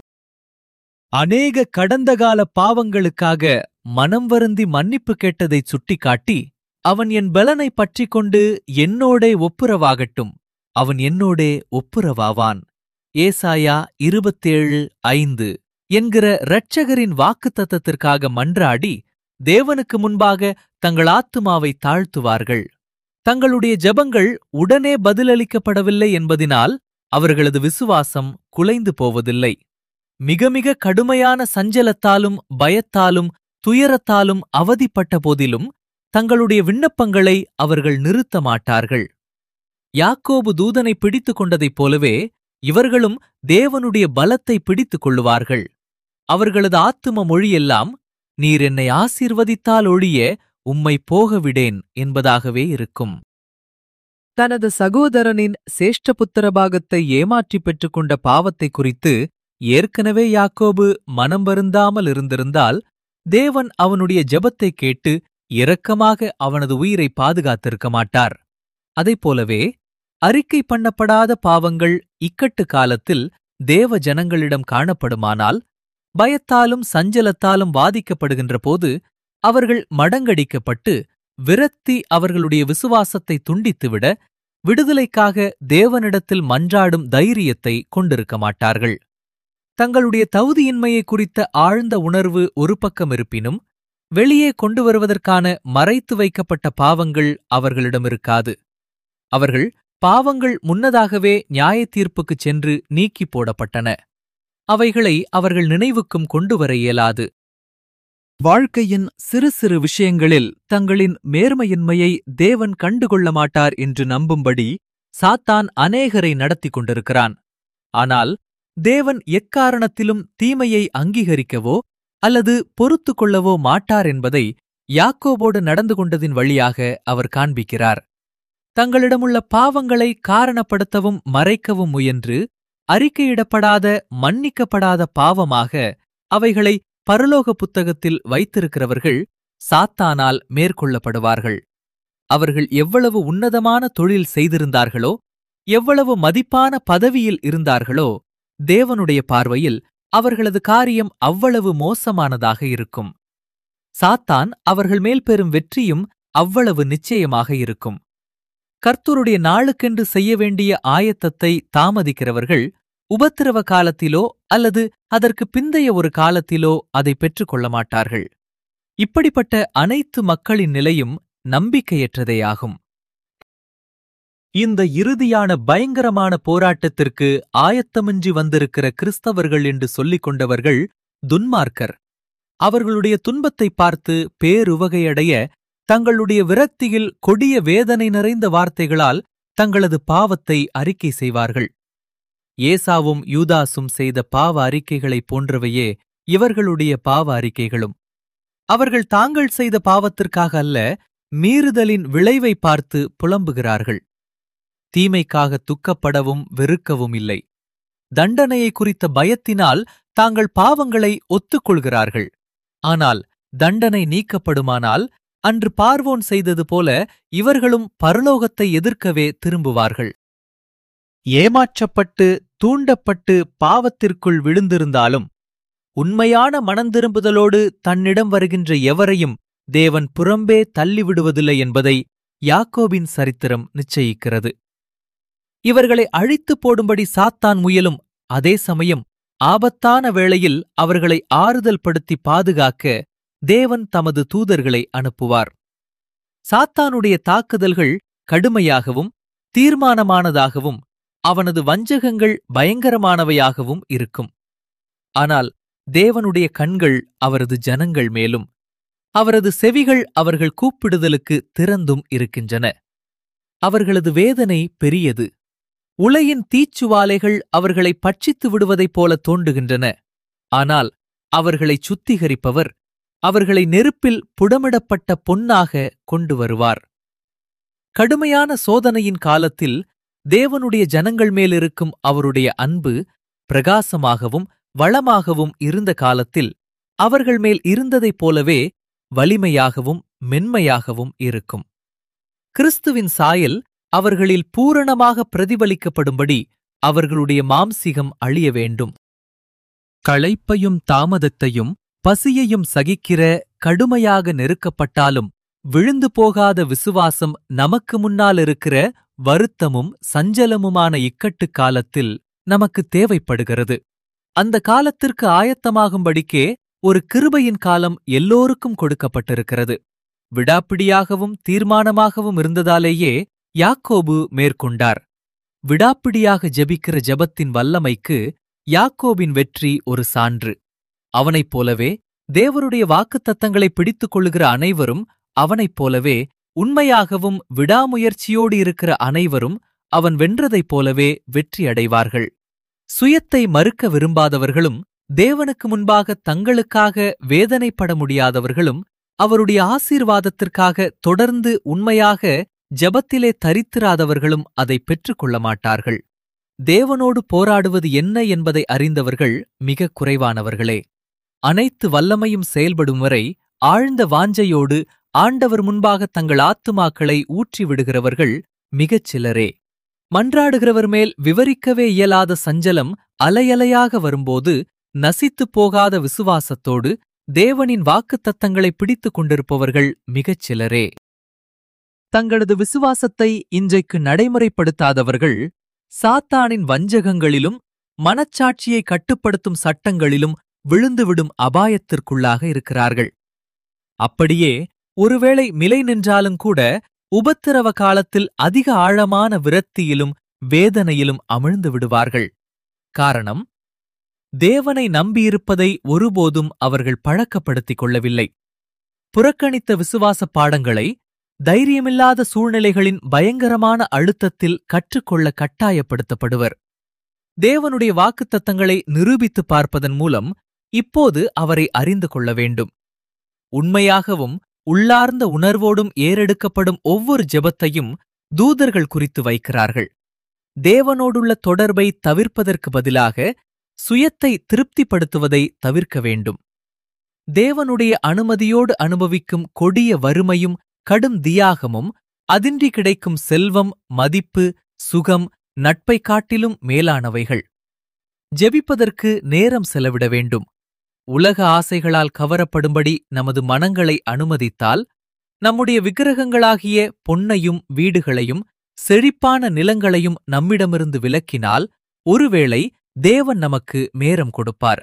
அநேக கடந்த கால பாவங்களுக்காக மனம் வருந்தி மன்னிப்பு கேட்டதைச் சுட்டிக்காட்டி அவன் என் பலனை பற்றிக் கொண்டு என்னோடே ஒப்புரவாகட்டும் அவன் என்னோடே ஒப்புரவாவான் ஏசாயா இருபத்தேழு ஐந்து என்கிற இரட்சகரின் வாக்குத்தத்தத்திற்காக மன்றாடி தேவனுக்கு முன்பாக தங்கள் ஆத்துமாவை தாழ்த்துவார்கள் தங்களுடைய ஜெபங்கள் உடனே பதிலளிக்கப்படவில்லை என்பதினால் அவர்களது விசுவாசம் குலைந்து போவதில்லை மிக மிக கடுமையான சஞ்சலத்தாலும் பயத்தாலும் துயரத்தாலும் அவதிப்பட்ட போதிலும் தங்களுடைய விண்ணப்பங்களை அவர்கள் நிறுத்த மாட்டார்கள் யாக்கோபு தூதனை பிடித்துக் கொண்டதைப் போலவே இவர்களும் தேவனுடைய பலத்தை பிடித்துக் கொள்ளுவார்கள் அவர்களது ஆத்தும மொழியெல்லாம் நீர் என்னை ஆசீர்வதித்தால் ஒழிய உம்மை போகவிடேன் என்பதாகவே இருக்கும் தனது சகோதரனின் சேஷ்டபுத்திர பாகத்தை ஏமாற்றி பெற்றுக்கொண்ட பாவத்தை குறித்து ஏற்கனவே யாக்கோபு மனம் வருந்தாமல் இருந்திருந்தால் தேவன் அவனுடைய ஜெபத்தை கேட்டு இரக்கமாக அவனது உயிரை பாதுகாத்திருக்க மாட்டார் அதைப்போலவே அறிக்கை பண்ணப்படாத பாவங்கள் இக்கட்டு காலத்தில் தேவ ஜனங்களிடம் காணப்படுமானால் பயத்தாலும் சஞ்சலத்தாலும் வாதிக்கப்படுகின்ற போது அவர்கள் மடங்கடிக்கப்பட்டு விரக்தி அவர்களுடைய விசுவாசத்தை துண்டித்துவிட விடுதலைக்காக தேவனிடத்தில் மன்றாடும் தைரியத்தை கொண்டிருக்க மாட்டார்கள் தங்களுடைய தகுதியின்மையை குறித்த ஆழ்ந்த உணர்வு ஒரு பக்கம் இருப்பினும் வெளியே கொண்டு வருவதற்கான மறைத்து வைக்கப்பட்ட பாவங்கள் அவர்களிடம் இருக்காது அவர்கள் பாவங்கள் முன்னதாகவே நியாய தீர்ப்புக்குச் சென்று நீக்கி போடப்பட்டன அவைகளை அவர்கள் நினைவுக்கும் கொண்டு வர இயலாது வாழ்க்கையின் சிறு சிறு விஷயங்களில் தங்களின் மேர்மையின்மையை தேவன் கண்டுகொள்ள மாட்டார் என்று நம்பும்படி சாத்தான் அநேகரை நடத்திக் கொண்டிருக்கிறான் ஆனால் தேவன் எக்காரணத்திலும் தீமையை அங்கீகரிக்கவோ அல்லது பொறுத்து கொள்ளவோ மாட்டார் என்பதை யாக்கோபோடு நடந்து கொண்டதின் வழியாக அவர் காண்பிக்கிறார் தங்களிடமுள்ள பாவங்களை காரணப்படுத்தவும் மறைக்கவும் முயன்று அறிக்கையிடப்படாத மன்னிக்கப்படாத பாவமாக அவைகளை பரலோக புத்தகத்தில் வைத்திருக்கிறவர்கள் சாத்தானால் மேற்கொள்ளப்படுவார்கள் அவர்கள் எவ்வளவு உன்னதமான தொழில் செய்திருந்தார்களோ எவ்வளவு மதிப்பான பதவியில் இருந்தார்களோ தேவனுடைய பார்வையில் அவர்களது காரியம் அவ்வளவு மோசமானதாக இருக்கும் சாத்தான் அவர்கள் மேல் பெறும் வெற்றியும் அவ்வளவு நிச்சயமாக இருக்கும் கர்த்தருடைய நாளுக்கென்று செய்ய வேண்டிய ஆயத்தத்தை தாமதிக்கிறவர்கள் உபத்திரவ காலத்திலோ அல்லது அதற்கு பிந்தைய ஒரு காலத்திலோ அதை பெற்றுக் கொள்ள மாட்டார்கள் இப்படிப்பட்ட அனைத்து மக்களின் நிலையும் நம்பிக்கையற்றதேயாகும் இந்த இறுதியான பயங்கரமான போராட்டத்திற்கு ஆயத்தமின்றி வந்திருக்கிற கிறிஸ்தவர்கள் என்று சொல்லிக் கொண்டவர்கள் துன்மார்க்கர் அவர்களுடைய துன்பத்தை பார்த்து பேருவகையடைய தங்களுடைய விரக்தியில் கொடிய வேதனை நிறைந்த வார்த்தைகளால் தங்களது பாவத்தை அறிக்கை செய்வார்கள் ஏசாவும் யூதாசும் செய்த பாவ அறிக்கைகளைப் போன்றவையே இவர்களுடைய பாவ அறிக்கைகளும் அவர்கள் தாங்கள் செய்த பாவத்திற்காக அல்ல மீறுதலின் விளைவை பார்த்து புலம்புகிறார்கள் தீமைக்காக துக்கப்படவும் வெறுக்கவும் இல்லை தண்டனையை குறித்த பயத்தினால் தாங்கள் பாவங்களை ஒத்துக்கொள்கிறார்கள் ஆனால் தண்டனை நீக்கப்படுமானால் அன்று பார்வோன் செய்தது போல இவர்களும் பரலோகத்தை எதிர்க்கவே திரும்புவார்கள் ஏமாற்றப்பட்டு தூண்டப்பட்டு பாவத்திற்குள் விழுந்திருந்தாலும் உண்மையான மனந்திரும்புதலோடு தன்னிடம் வருகின்ற எவரையும் தேவன் புறம்பே தள்ளிவிடுவதில்லை என்பதை யாக்கோபின் சரித்திரம் நிச்சயிக்கிறது இவர்களை அழித்துப் போடும்படி சாத்தான் முயலும் அதே சமயம் ஆபத்தான வேளையில் அவர்களை ஆறுதல் படுத்தி பாதுகாக்க தேவன் தமது தூதர்களை அனுப்புவார் சாத்தானுடைய தாக்குதல்கள் கடுமையாகவும் தீர்மானமானதாகவும் அவனது வஞ்சகங்கள் பயங்கரமானவையாகவும் இருக்கும் ஆனால் தேவனுடைய கண்கள் அவரது ஜனங்கள் மேலும் அவரது செவிகள் அவர்கள் கூப்பிடுதலுக்கு திறந்தும் இருக்கின்றன அவர்களது வேதனை பெரியது உலையின் தீச்சுவாலைகள் அவர்களை பட்சித்து விடுவதைப் போல தோன்றுகின்றன ஆனால் அவர்களைச் சுத்திகரிப்பவர் அவர்களை நெருப்பில் புடமிடப்பட்ட பொன்னாக கொண்டு வருவார் கடுமையான சோதனையின் காலத்தில் தேவனுடைய ஜனங்கள் மேலிருக்கும் அவருடைய அன்பு பிரகாசமாகவும் வளமாகவும் இருந்த காலத்தில் அவர்கள் மேல் இருந்ததைப் போலவே வலிமையாகவும் மென்மையாகவும் இருக்கும் கிறிஸ்துவின் சாயல் அவர்களில் பூரணமாக பிரதிபலிக்கப்படும்படி அவர்களுடைய மாம்சிகம் அழிய வேண்டும் களைப்பையும் தாமதத்தையும் பசியையும் சகிக்கிற கடுமையாக நெருக்கப்பட்டாலும் விழுந்து போகாத விசுவாசம் நமக்கு முன்னால் இருக்கிற வருத்தமும் சஞ்சலமுமான இக்கட்டு காலத்தில் நமக்கு தேவைப்படுகிறது அந்த காலத்திற்கு ஆயத்தமாகும்படிக்கே ஒரு கிருபையின் காலம் எல்லோருக்கும் கொடுக்கப்பட்டிருக்கிறது விடாப்பிடியாகவும் தீர்மானமாகவும் இருந்ததாலேயே யாக்கோபு மேற்கொண்டார் விடாப்பிடியாக ஜெபிக்கிற ஜெபத்தின் வல்லமைக்கு யாக்கோபின் வெற்றி ஒரு சான்று அவனைப் போலவே தேவருடைய வாக்குத்தத்தங்களை பிடித்துக் கொள்ளுகிற அனைவரும் அவனைப் போலவே உண்மையாகவும் விடாமுயற்சியோடு இருக்கிற அனைவரும் அவன் வென்றதைப் போலவே வெற்றி அடைவார்கள் சுயத்தை மறுக்க விரும்பாதவர்களும் தேவனுக்கு முன்பாக தங்களுக்காக வேதனைப்பட முடியாதவர்களும் அவருடைய ஆசீர்வாதத்திற்காக தொடர்ந்து உண்மையாக ஜெபத்திலே தரித்திராதவர்களும் அதை பெற்றுக்கொள்ள மாட்டார்கள் தேவனோடு போராடுவது என்ன என்பதை அறிந்தவர்கள் மிக குறைவானவர்களே அனைத்து வல்லமையும் செயல்படும் வரை ஆழ்ந்த வாஞ்சையோடு ஆண்டவர் முன்பாக தங்கள் ஆத்துமாக்களை ஊற்றி விடுகிறவர்கள் மிகச் சிலரே மன்றாடுகிறவர் மேல் விவரிக்கவே இயலாத சஞ்சலம் அலையலையாக வரும்போது நசித்துப் போகாத விசுவாசத்தோடு தேவனின் வாக்குத்தத்தங்களை பிடித்துக் கொண்டிருப்பவர்கள் மிகச் சிலரே தங்களது விசுவாசத்தை இன்றைக்கு நடைமுறைப்படுத்தாதவர்கள் சாத்தானின் வஞ்சகங்களிலும் மனச்சாட்சியை கட்டுப்படுத்தும் சட்டங்களிலும் விழுந்துவிடும் அபாயத்திற்குள்ளாக இருக்கிறார்கள் அப்படியே ஒருவேளை நிலை நின்றாலும் கூட உபத்திரவ காலத்தில் அதிக ஆழமான விரக்தியிலும் வேதனையிலும் அமிழ்ந்து விடுவார்கள் காரணம் தேவனை நம்பியிருப்பதை ஒருபோதும் அவர்கள் பழக்கப்படுத்திக் கொள்ளவில்லை புறக்கணித்த விசுவாச பாடங்களை தைரியமில்லாத சூழ்நிலைகளின் பயங்கரமான அழுத்தத்தில் கற்றுக்கொள்ள கட்டாயப்படுத்தப்படுவர் தேவனுடைய வாக்குத்தத்தங்களை நிரூபித்துப் பார்ப்பதன் மூலம் இப்போது அவரை அறிந்து கொள்ள வேண்டும் உண்மையாகவும் உள்ளார்ந்த உணர்வோடும் ஏறெடுக்கப்படும் ஒவ்வொரு ஜெபத்தையும் தூதர்கள் குறித்து வைக்கிறார்கள் தேவனோடுள்ள தொடர்பை தவிர்ப்பதற்கு பதிலாக சுயத்தை திருப்திப்படுத்துவதை தவிர்க்க வேண்டும் தேவனுடைய அனுமதியோடு அனுபவிக்கும் கொடிய வறுமையும் கடும் தியாகமும் அதின்றி கிடைக்கும் செல்வம் மதிப்பு சுகம் நட்பை காட்டிலும் மேலானவைகள் ஜெபிப்பதற்கு நேரம் செலவிட வேண்டும் உலக ஆசைகளால் கவரப்படும்படி நமது மனங்களை அனுமதித்தால் நம்முடைய விக்கிரகங்களாகிய பொன்னையும் வீடுகளையும் செழிப்பான நிலங்களையும் நம்மிடமிருந்து விலக்கினால் ஒருவேளை தேவன் நமக்கு நேரம் கொடுப்பார்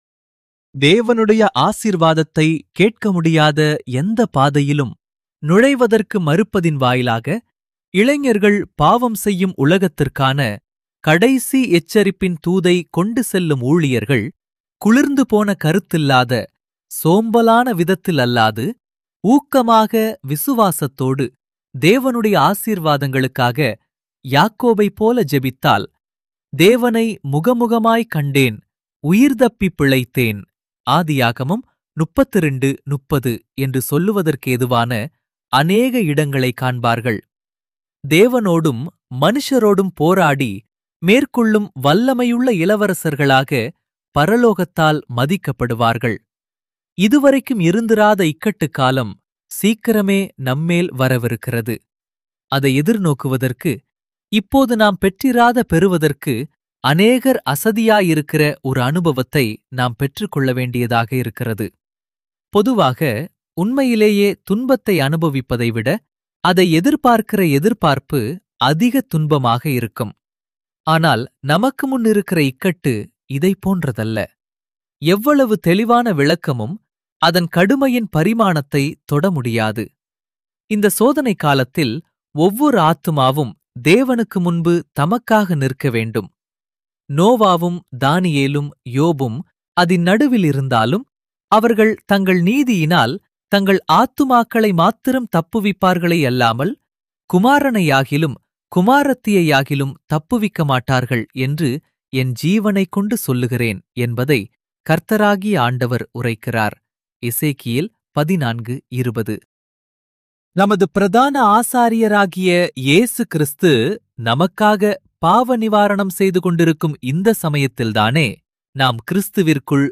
தேவனுடைய ஆசீர்வாதத்தை கேட்க முடியாத எந்த பாதையிலும் நுழைவதற்கு மறுப்பதின் வாயிலாக இளைஞர்கள் பாவம் செய்யும் உலகத்திற்கான கடைசி எச்சரிப்பின் தூதை கொண்டு செல்லும் ஊழியர்கள் குளிர்ந்து போன கருத்தில்லாத சோம்பலான விதத்தில் அல்லாது ஊக்கமாக விசுவாசத்தோடு தேவனுடைய ஆசீர்வாதங்களுக்காக யாக்கோபைப் போல ஜெபித்தால் தேவனை முகமுகமாய் கண்டேன் உயிர் தப்பிப் பிழைத்தேன் ஆதியாகமம் முப்பத்திரண்டு முப்பது என்று சொல்லுவதற்கேதுவான அநேக இடங்களை காண்பார்கள் தேவனோடும் மனுஷரோடும் போராடி மேற்கொள்ளும் வல்லமையுள்ள இளவரசர்களாக பரலோகத்தால் மதிக்கப்படுவார்கள் இதுவரைக்கும் இருந்திராத இக்கட்டுக் காலம் சீக்கிரமே நம்மேல் வரவிருக்கிறது அதை எதிர்நோக்குவதற்கு இப்போது நாம் பெற்றிராத பெறுவதற்கு அநேகர் அசதியாயிருக்கிற ஒரு அனுபவத்தை நாம் பெற்றுக்கொள்ள வேண்டியதாக இருக்கிறது பொதுவாக உண்மையிலேயே துன்பத்தை அனுபவிப்பதை விட அதை எதிர்பார்க்கிற எதிர்பார்ப்பு அதிக துன்பமாக இருக்கும் ஆனால் நமக்கு முன் இருக்கிற இக்கட்டு இதை போன்றதல்ல எவ்வளவு தெளிவான விளக்கமும் அதன் கடுமையின் பரிமாணத்தை தொட முடியாது இந்த சோதனை காலத்தில் ஒவ்வொரு ஆத்துமாவும் தேவனுக்கு முன்பு தமக்காக நிற்க வேண்டும் நோவாவும் தானியேலும் யோபும் அதின் நடுவில் இருந்தாலும் அவர்கள் தங்கள் நீதியினால் தங்கள் ஆத்துமாக்களை மாத்திரம் தப்புவிப்பார்களே அல்லாமல் குமாரனையாகிலும் குமாரத்தியையாகிலும் தப்புவிக்க மாட்டார்கள் என்று என் ஜீவனைக் கொண்டு சொல்லுகிறேன் என்பதை கர்த்தராகிய ஆண்டவர் உரைக்கிறார் இசேக்கியேல் பதினான்கு இருபது நமது பிரதான ஆசாரியராகிய இயேசு கிறிஸ்து நமக்காக பாவ நிவாரணம் செய்து கொண்டிருக்கும் இந்த சமயத்தில்தானே நாம் கிறிஸ்துவிற்குள்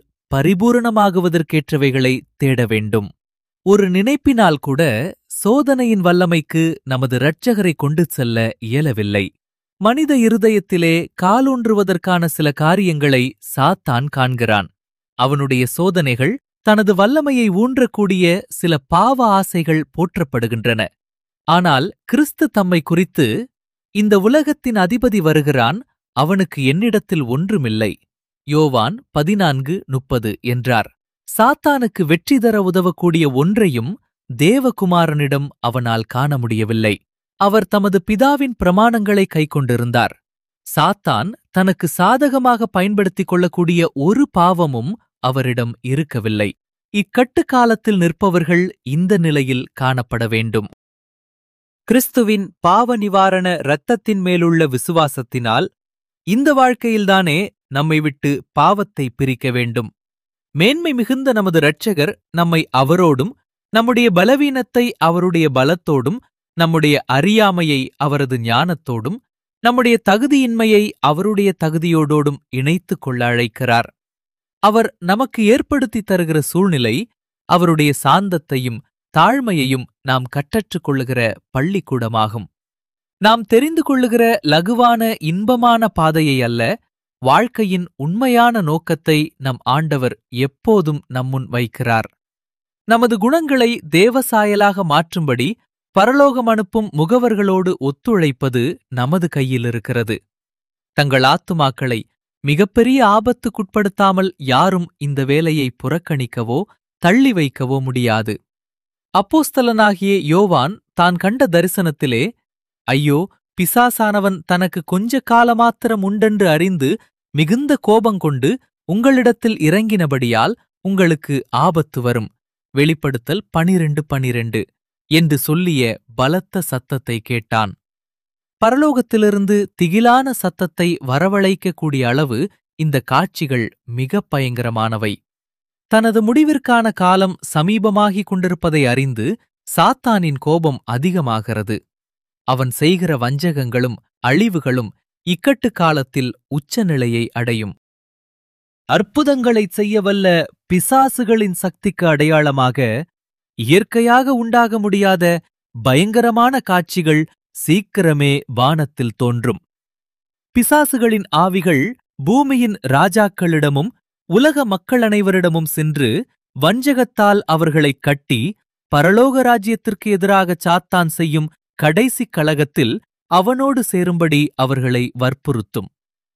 பரிபூரணமாகுவதற்கேற்றவைகளை தேட வேண்டும் ஒரு நினைப்பினால் கூட சோதனையின் வல்லமைக்கு நமது இரட்சகரை கொண்டு செல்ல இயலவில்லை மனித இருதயத்திலே காலூன்றுவதற்கான சில காரியங்களை சாத்தான் காண்கிறான் அவனுடைய சோதனைகள் தனது வல்லமையை ஊன்றக்கூடிய சில பாவ ஆசைகள் போற்றப்படுகின்றன ஆனால் கிறிஸ்து தம்மை குறித்து இந்த உலகத்தின் அதிபதி வருகிறான் அவனுக்கு என்னிடத்தில் ஒன்றுமில்லை யோவான் பதினான்கு முப்பது என்றார் சாத்தானுக்கு வெற்றி தர உதவக்கூடிய ஒன்றையும் தேவகுமாரனிடம் அவனால் காண முடியவில்லை அவர் தமது பிதாவின் பிரமாணங்களை கைக்கொண்டிருந்தார் சாத்தான் தனக்கு சாதகமாக பயன்படுத்திக் கொள்ளக்கூடிய ஒரு பாவமும் அவரிடம் இருக்கவில்லை இக்கட்டுக்காலத்தில் நிற்பவர்கள் இந்த நிலையில் காணப்பட வேண்டும் கிறிஸ்துவின் பாவ நிவாரண இரத்தத்தின் மேலுள்ள விசுவாசத்தினால் இந்த வாழ்க்கையில்தானே நம்மை விட்டு பாவத்தை பிரிக்க வேண்டும் மேன்மை மிகுந்த நமது இரட்சகர் நம்மை அவரோடும் நம்முடைய பலவீனத்தை அவருடைய பலத்தோடும் நம்முடைய அறியாமையை அவரது ஞானத்தோடும் நம்முடைய தகுதியின்மையை அவருடைய தகுதியோடோடும் இணைத்துக் கொள்ள அழைக்கிறார் அவர் நமக்கு ஏற்படுத்தி தருகிற சூழ்நிலை அவருடைய சாந்தத்தையும் தாழ்மையையும் நாம் கற்றற்றுக் கொள்ளுகிற பள்ளிக்கூடமாகும் நாம் தெரிந்து கொள்ளுகிற லகுவான இன்பமான பாதையை அல்ல வாழ்க்கையின் உண்மையான நோக்கத்தை நம் ஆண்டவர் எப்போதும் நம்முன் வைக்கிறார் நமது குணங்களை தேவசாயலாக மாற்றும்படி பரலோகம் அனுப்பும் முகவர்களோடு ஒத்துழைப்பது நமது கையில் இருக்கிறது தங்கள் ஆத்துமாக்களை மிகப்பெரிய ஆபத்துக்குட்படுத்தாமல் யாரும் இந்த வேலையை புறக்கணிக்கவோ தள்ளி வைக்கவோ முடியாது அப்போஸ்தலனாகிய யோவான் தான் கண்ட தரிசனத்திலே ஐயோ பிசாசானவன் தனக்கு கொஞ்ச காலமாத்திரம் உண்டென்று அறிந்து மிகுந்த கோபங்கொண்டு உங்களிடத்தில் இறங்கினபடியால் உங்களுக்கு ஆபத்து வரும் வெளிப்படுத்தல் பனிரெண்டு பனிரெண்டு என்று சொல்லிய பலத்த சத்தத்தை கேட்டான் பரலோகத்திலிருந்து திகிலான சத்தத்தை வரவழைக்கக்கூடிய அளவு இந்த காட்சிகள் மிகப் பயங்கரமானவை தனது முடிவிற்கான காலம் சமீபமாகிக் கொண்டிருப்பதை அறிந்து சாத்தானின் கோபம் அதிகமாகிறது அவன் செய்கிற வஞ்சகங்களும் அழிவுகளும் இக்கட்டு காலத்தில் உச்சநிலையை அடையும் அற்புதங்களைச் செய்யவல்ல பிசாசுகளின் சக்திக்கு அடையாளமாக இயற்கையாக உண்டாக முடியாத பயங்கரமான காட்சிகள் சீக்கிரமே வானத்தில் தோன்றும் பிசாசுகளின் ஆவிகள் பூமியின் ராஜாக்களிடமும் உலக மக்கள் அனைவரிடமும் சென்று வஞ்சகத்தால் அவர்களைக் கட்டி பரலோக ராஜ்யத்திற்கு எதிராக சாத்தான் செய்யும் கடைசி கழகத்தில் அவனோடு சேரும்படி அவர்களை வற்புறுத்தும்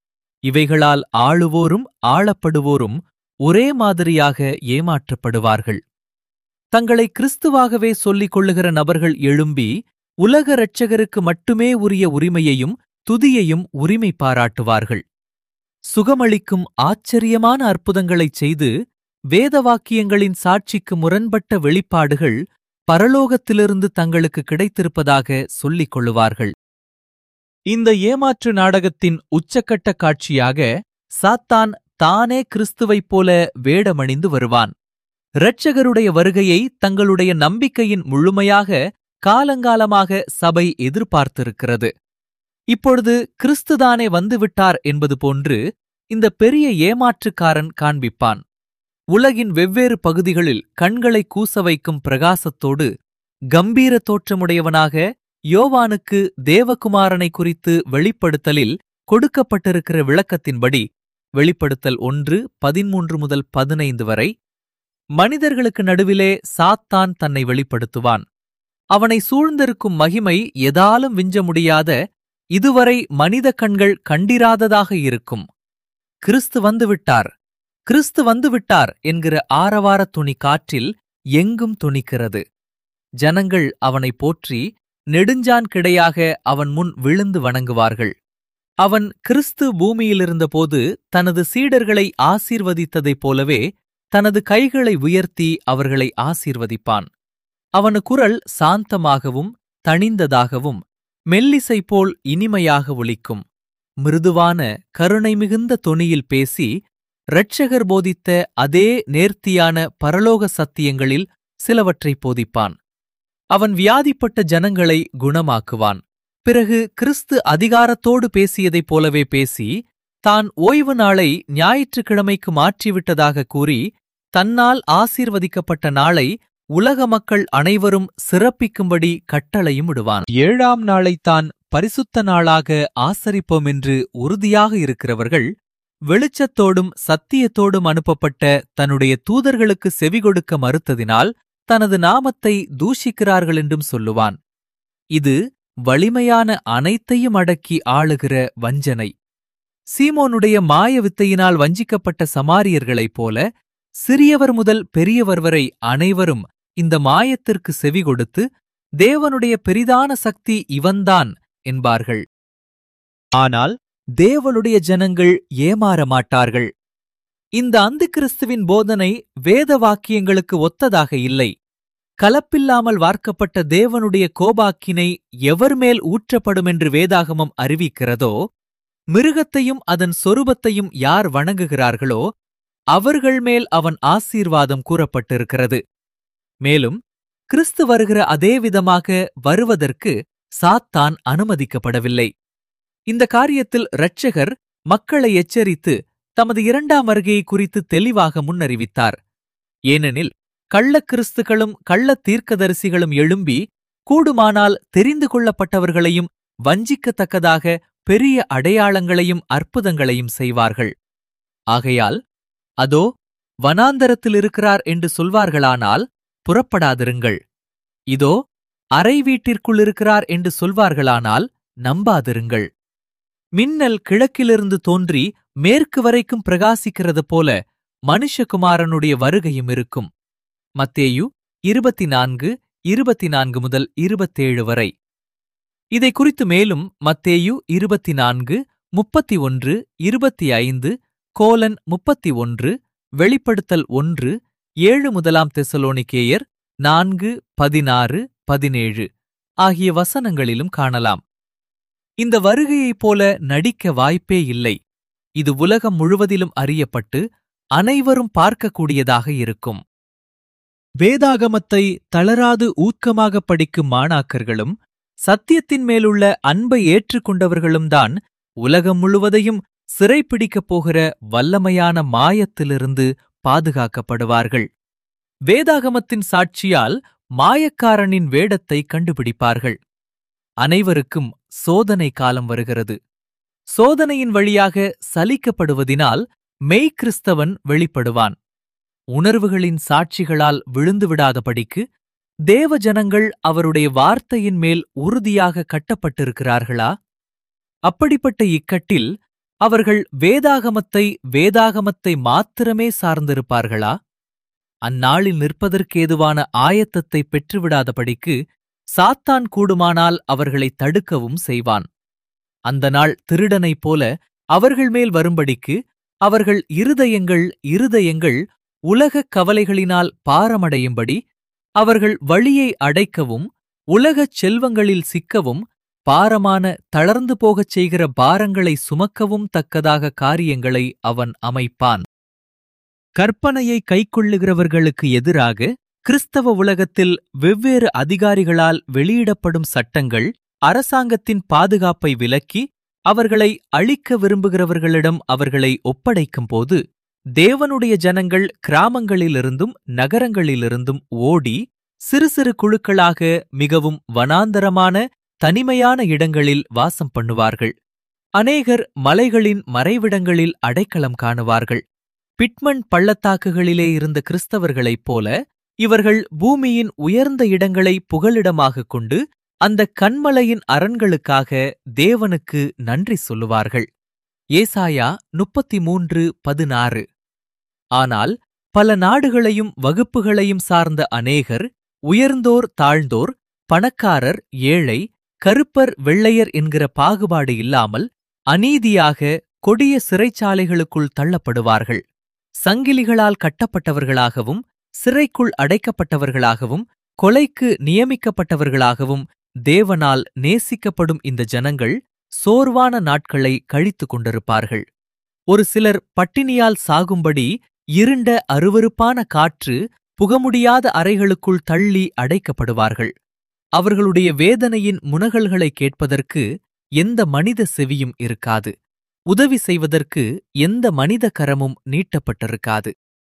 இவைகளால் ஆளுவோரும் ஆளப்படுவோரும் ஒரே மாதிரியாக ஏமாற்றப்படுவார்கள் தங்களை கிறிஸ்துவாகவே சொல்லிக் கொள்ளுகிற நபர்கள் எழும்பி உலக இரட்சகருக்கு மட்டுமே உரிய உரிமையையும் துதியையும் உரிமை பாராட்டுவார்கள் சுகமளிக்கும் ஆச்சரியமான அற்புதங்களைச் செய்து வேத வாக்கியங்களின் சாட்சிக்கு முரண்பட்ட வெளிப்பாடுகள் பரலோகத்திலிருந்து தங்களுக்கு கிடைத்திருப்பதாக சொல்லிக் கொள்ளுவார்கள் இந்த ஏமாற்று நாடகத்தின் உச்சக்கட்ட காட்சியாக சாத்தான் தானே கிறிஸ்துவைப் போல வேடமணிந்து வருவான் இரட்சகருடைய வருகையை தங்களுடைய நம்பிக்கையின் முழுமையாக காலங்காலமாக சபை எதிர்பார்த்திருக்கிறது இப்பொழுது கிறிஸ்துதானே வந்துவிட்டார் என்பது போன்று இந்த பெரிய ஏமாற்றுக்காரன் காண்பிப்பான் உலகின் வெவ்வேறு பகுதிகளில் கண்களை கூச வைக்கும் பிரகாசத்தோடு கம்பீர தோற்றமுடையவனாக யோவானுக்கு தேவகுமாரனை குறித்து வெளிப்படுத்தலில் கொடுக்கப்பட்டிருக்கிற விளக்கத்தின்படி வெளிப்படுத்தல் ஒன்று பதிமூன்று முதல் பதினைந்து வரை மனிதர்களுக்கு நடுவிலே சாத்தான் தன்னை வெளிப்படுத்துவான் அவனை சூழ்ந்திருக்கும் மகிமை எதாலும் விஞ்ச முடியாத இதுவரை மனித கண்கள் கண்டிராததாக இருக்கும் கிறிஸ்து வந்துவிட்டார் கிறிஸ்து வந்துவிட்டார் என்கிற ஆரவார துணி காற்றில் எங்கும் துணிக்கிறது ஜனங்கள் அவனை போற்றி நெடுஞ்சான் கிடையாக அவன் முன் விழுந்து வணங்குவார்கள் அவன் கிறிஸ்து பூமியிலிருந்தபோது தனது சீடர்களை ஆசீர்வதித்ததைப் போலவே தனது கைகளை உயர்த்தி அவர்களை ஆசீர்வதிப்பான் அவனு குரல் சாந்தமாகவும் தணிந்ததாகவும் மெல்லிசை போல் இனிமையாக ஒலிக்கும் மிருதுவான கருணை மிகுந்த தொனியில் பேசி இரட்சகர் போதித்த அதே நேர்த்தியான பரலோக சத்தியங்களில் சிலவற்றை போதிப்பான் அவன் வியாதிப்பட்ட ஜனங்களை குணமாக்குவான் பிறகு கிறிஸ்து அதிகாரத்தோடு பேசியதைப் போலவே பேசி தான் ஓய்வு நாளை ஞாயிற்றுக்கிழமைக்கு மாற்றிவிட்டதாக கூறி தன்னால் ஆசீர்வதிக்கப்பட்ட நாளை உலக மக்கள் அனைவரும் சிறப்பிக்கும்படி கட்டளையும் விடுவான் ஏழாம் நாளை தான் பரிசுத்த நாளாக ஆசரிப்போம் என்று உறுதியாக இருக்கிறவர்கள் வெளிச்சத்தோடும் சத்தியத்தோடும் அனுப்பப்பட்ட தன்னுடைய தூதர்களுக்கு செவி கொடுக்க மறுத்ததினால் தனது நாமத்தை தூஷிக்கிறார்கள் என்றும் சொல்லுவான் இது வலிமையான அனைத்தையும் அடக்கி ஆளுகிற வஞ்சனை சீமோனுடைய மாய வித்தையினால் வஞ்சிக்கப்பட்ட சமாரியர்களைப் போல சிறியவர் முதல் பெரியவர் வரை அனைவரும் இந்த மாயத்திற்கு செவி கொடுத்து தேவனுடைய பெரிதான சக்தி இவன்தான் என்பார்கள் ஆனால் தேவனுடைய ஜனங்கள் ஏமாற மாட்டார்கள் இந்த அந்துகிறிஸ்துவின் போதனை வேத வாக்கியங்களுக்கு ஒத்ததாக இல்லை கலப்பில்லாமல் வார்க்கப்பட்ட தேவனுடைய கோபாக்கினை எவர் மேல் ஊற்றப்படும் என்று வேதாகமம் அறிவிக்கிறதோ மிருகத்தையும் அதன் சொரூபத்தையும் யார் வணங்குகிறார்களோ அவர்கள் மேல் அவன் ஆசீர்வாதம் கூறப்பட்டிருக்கிறது மேலும் கிறிஸ்து வருகிற அதே விதமாக வருவதற்கு சாத்தான் அனுமதிக்கப்படவில்லை இந்த காரியத்தில் இரட்சகர் மக்களை எச்சரித்து தமது இரண்டாம் வருகையை குறித்து தெளிவாக முன்னறிவித்தார் ஏனெனில் கள்ளக் கிறிஸ்துகளும் கள்ளத் தீர்க்கதரிசிகளும் எழும்பி கூடுமானால் தெரிந்து கொள்ளப்பட்டவர்களையும் வஞ்சிக்கத்தக்கதாக பெரிய அடையாளங்களையும் அற்புதங்களையும் செய்வார்கள் ஆகையால் அதோ வனாந்தரத்தில் இருக்கிறார் என்று சொல்வார்களானால் புறப்படாதிருங்கள் இதோ அறை வீட்டிற்குள் இருக்கிறார் என்று சொல்வார்களானால் நம்பாதிருங்கள் மின்னல் கிழக்கிலிருந்து தோன்றி மேற்கு வரைக்கும் பிரகாசிக்கிறது போல மனுஷகுமாரனுடைய வருகையும் இருக்கும் மத்தேயு இருபத்தி நான்கு இருபத்தி நான்கு முதல் இருபத்தேழு வரை இதை குறித்து மேலும் மத்தேயு இருபத்தி நான்கு முப்பத்தி ஒன்று இருபத்தி ஐந்து கோலன் முப்பத்தி ஒன்று வெளிப்படுத்தல் ஒன்று ஏழு முதலாம் தெசலோனிக்கேயர் நான்கு பதினாறு பதினேழு ஆகிய வசனங்களிலும் காணலாம் இந்த வருகையைப் போல நடிக்க வாய்ப்பே இல்லை இது உலகம் முழுவதிலும் அறியப்பட்டு அனைவரும் பார்க்கக்கூடியதாக இருக்கும் வேதாகமத்தை தளராது ஊக்கமாக படிக்கும் மாணாக்கர்களும் சத்தியத்தின் மேலுள்ள அன்பை ஏற்றுக்கொண்டவர்களும் தான் உலகம் முழுவதையும் சிறைப்பிடிக்கப் போகிற வல்லமையான மாயத்திலிருந்து பாதுகாக்கப்படுவார்கள் வேதாகமத்தின் சாட்சியால் மாயக்காரனின் வேடத்தை கண்டுபிடிப்பார்கள் அனைவருக்கும் சோதனை காலம் வருகிறது சோதனையின் வழியாக சலிக்கப்படுவதினால் மெய்க்கிறிஸ்தவன் வெளிப்படுவான் உணர்வுகளின் சாட்சிகளால் விழுந்துவிடாதபடிக்கு தேவ ஜனங்கள் அவருடைய வார்த்தையின் மேல் உறுதியாக கட்டப்பட்டிருக்கிறார்களா அப்படிப்பட்ட இக்கட்டில் அவர்கள் வேதாகமத்தை வேதாகமத்தை மாத்திரமே சார்ந்திருப்பார்களா அந்நாளில் நிற்பதற்கேதுவான ஆயத்தத்தை பெற்றுவிடாதபடிக்கு சாத்தான் கூடுமானால் அவர்களை தடுக்கவும் செய்வான் அந்த நாள் திருடனைப் போல அவர்கள் மேல் வரும்படிக்கு அவர்கள் இருதயங்கள் இருதயங்கள் உலகக் கவலைகளினால் பாரமடையும்படி அவர்கள் வழியை அடைக்கவும் உலகச் செல்வங்களில் சிக்கவும் பாரமான தளர்ந்து போகச் செய்கிற பாரங்களை சுமக்கவும் தக்கதாக காரியங்களை அவன் அமைப்பான் கற்பனையை கைக்கொள்ளுகிறவர்களுக்கு எதிராக கிறிஸ்தவ உலகத்தில் வெவ்வேறு அதிகாரிகளால் வெளியிடப்படும் சட்டங்கள் அரசாங்கத்தின் பாதுகாப்பை விலக்கி அவர்களை அழிக்க விரும்புகிறவர்களிடம் அவர்களை ஒப்படைக்கும் போது தேவனுடைய ஜனங்கள் கிராமங்களிலிருந்தும் நகரங்களிலிருந்தும் ஓடி சிறு சிறு குழுக்களாக மிகவும் வனாந்தரமான தனிமையான இடங்களில் வாசம் பண்ணுவார்கள் அநேகர் மலைகளின் மறைவிடங்களில் அடைக்கலம் காணுவார்கள் பிட்மன் பள்ளத்தாக்குகளிலே இருந்த கிறிஸ்தவர்களைப் போல இவர்கள் பூமியின் உயர்ந்த இடங்களை புகலிடமாகக் கொண்டு அந்த கண்மலையின் அரண்களுக்காக தேவனுக்கு நன்றி சொல்லுவார்கள் ஏசாயா முப்பத்தி மூன்று பதினாறு ஆனால் பல நாடுகளையும் வகுப்புகளையும் சார்ந்த அநேகர் உயர்ந்தோர் தாழ்ந்தோர் பணக்காரர் ஏழை கருப்பர் வெள்ளையர் என்கிற பாகுபாடு இல்லாமல் அநீதியாக கொடிய சிறைச்சாலைகளுக்குள் தள்ளப்படுவார்கள் சங்கிலிகளால் கட்டப்பட்டவர்களாகவும் சிறைக்குள் அடைக்கப்பட்டவர்களாகவும் கொலைக்கு நியமிக்கப்பட்டவர்களாகவும் தேவனால் நேசிக்கப்படும் இந்த ஜனங்கள் சோர்வான நாட்களை கழித்துக் கொண்டிருப்பார்கள் ஒரு சிலர் பட்டினியால் சாகும்படி இருண்ட அருவருப்பான காற்று புகமுடியாத அறைகளுக்குள் தள்ளி அடைக்கப்படுவார்கள் அவர்களுடைய வேதனையின் முனகல்களை கேட்பதற்கு எந்த மனித செவியும் இருக்காது உதவி செய்வதற்கு எந்த மனித கரமும் நீட்டப்பட்டிருக்காது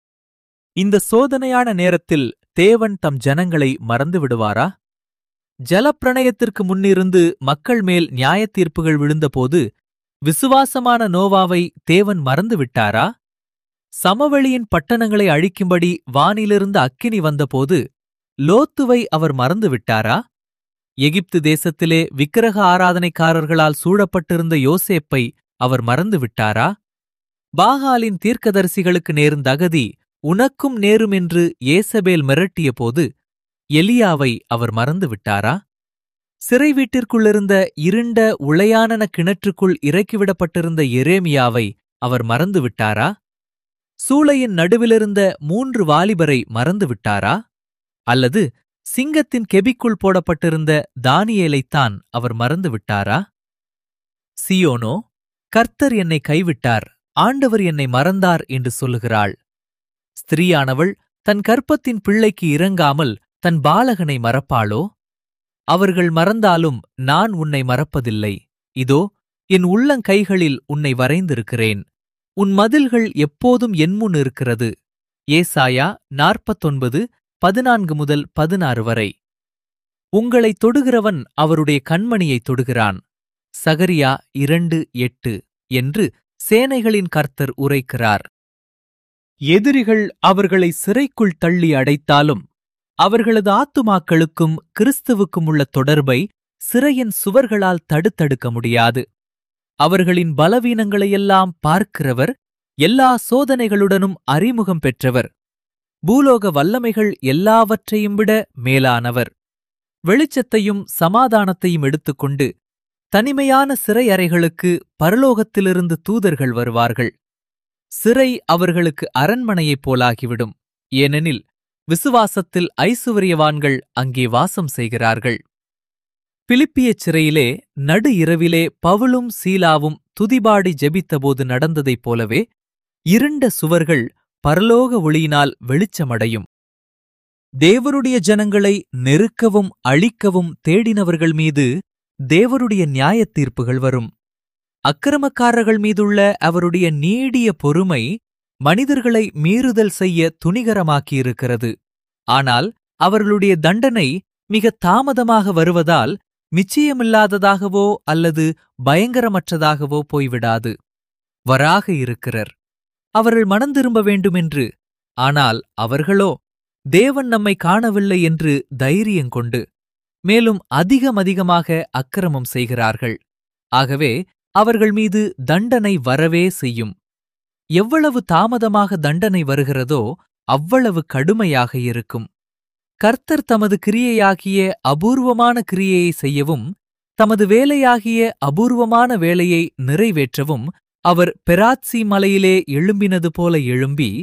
இந்த சோதனையான நேரத்தில் தேவன் தம் ஜனங்களை மறந்து விடுவாரா ஜலப்பிரளயத்திற்கு முன்னிருந்து மக்கள் மேல் நியாயத்தீர்ப்புகள் விழுந்தபோது விசுவாசமான நோவாவை தேவன் மறந்து விட்டாரா சமவெளியின் பட்டணங்களை அழிக்கும்படி வானிலிருந்து அக்கினி வந்தபோது லோத்துவை அவர் மறந்து விட்டாரா எகிப்து தேசத்திலே விக்கிரக ஆராதனைக்காரர்களால் சூழப்பட்டிருந்த யோசேப்பை அவர் மறந்து விட்டாரா பாகாலின் தீர்க்கதரிசிகளுக்கு நேர்ந்த அகதி உனக்கும் நேரும் என்று ஏசபேல் மிரட்டிய போது எலியாவை அவர் மறந்து விட்டாரா சிறை வீட்டிற்குள்ளிருந்த இருண்ட உளையானன கிணற்றுக்குள் இறக்கிவிடப்பட்டிருந்த எரேமியாவை அவர் மறந்து விட்டாரா சூளையின் நடுவிலிருந்த மூன்று வாலிபரை மறந்து விட்டாரா அல்லது சிங்கத்தின் கெபிக்குள் போடப்பட்டிருந்த தானியேலைத்தான் அவர் மறந்து விட்டாரா சியோனோ கர்த்தர் என்னை கைவிட்டார் ஆண்டவர் என்னை மறந்தார் என்று சொல்லுகிறாள் ஸ்திரீயானவள் தன் கற்பத்தின் பிள்ளைக்கு இறங்காமல் தன் பாலகனை மறப்பாளோ அவர்கள் மறந்தாலும் நான் உன்னை மறப்பதில்லை இதோ என் உள்ளங்கைகளில் உன்னை வரைந்திருக்கிறேன் உன் மதில்கள் எப்போதும் என்முன் இருக்கிறது ஏசாயா நாற்பத்தொன்பது பதினான்கு முதல் பதினாறு வரை உங்களை தொடுகிறவன் அவருடைய கண்மணியை தொடுகிறான் சகரியா இரண்டு எட்டு என்று சேனைகளின் கர்த்தர் உரைக்கிறார் எதிரிகள் அவர்களை சிறைக்குள் தள்ளி அடைத்தாலும் அவர்களது ஆத்துமாக்களுக்கும் கிறிஸ்துவுக்கும் உள்ள தொடர்பை சிறையின் சுவர்களால் தடுத்தடுக்க முடியாது அவர்களின் பலவீனங்களையெல்லாம் பார்க்கிறவர் எல்லா சோதனைகளுடனும் அறிமுகம் பெற்றவர் பூலோக வல்லமைகள் எல்லாவற்றையும் விட மேலானவர் வெளிச்சத்தையும் சமாதானத்தையும் எடுத்துக்கொண்டு தனிமையான சிறை அறைகளுக்கு பரலோகத்திலிருந்து தூதர்கள் வருவார்கள் சிறை அவர்களுக்கு அரண்மனையைப் போலாகிவிடும் ஏனெனில் விசுவாசத்தில் ஐசுவரியவான்கள் அங்கே வாசம் செய்கிறார்கள் பிலிப்பிய சிறையிலே நடு இரவிலே பவுலும் சீலாவும் துதிபாடி ஜெபித்தபோது நடந்ததைப் போலவே இருண்ட சுவர்கள் பரலோக ஒளியினால் வெளிச்சமடையும் தேவருடைய ஜனங்களை நெருக்கவும் அழிக்கவும் தேடினவர்கள் மீது தேவருடைய நியாயத் தீர்ப்புகள் வரும் அக்கிரமக்காரர்கள் மீதுள்ள அவருடைய நீடிய பொறுமை மனிதர்களை மீறுதல் செய்ய துணிகரமாக்கியிருக்கிறது ஆனால் அவர்களுடைய தண்டனை மிக தாமதமாக வருவதால் நிச்சயமில்லாததாகவோ அல்லது பயங்கரமற்றதாகவோ போய்விடாது வராக இருக்கிறர் அவர்கள் மனந்திரும்ப வேண்டுமென்று ஆனால் அவர்களோ தேவன் நம்மை காணவில்லை என்று தைரியங்கொண்டு மேலும் அதிகம் அதிகமாக அக்கிரமம் செய்கிறார்கள் ஆகவே அவர்கள் மீது தண்டனை வரவே செய்யும் எவ்வளவு தாமதமாக தண்டனை வருகிறதோ அவ்வளவு கடுமையாக இருக்கும் கர்த்தர் தமது கிரியையாகிய அபூர்வமான கிரியையை செய்யவும் தமது வேலையாகிய அபூர்வமான வேலையை நிறைவேற்றவும் அவர் பெராத்சி மலையிலே எழும்பினது போல எழும்பி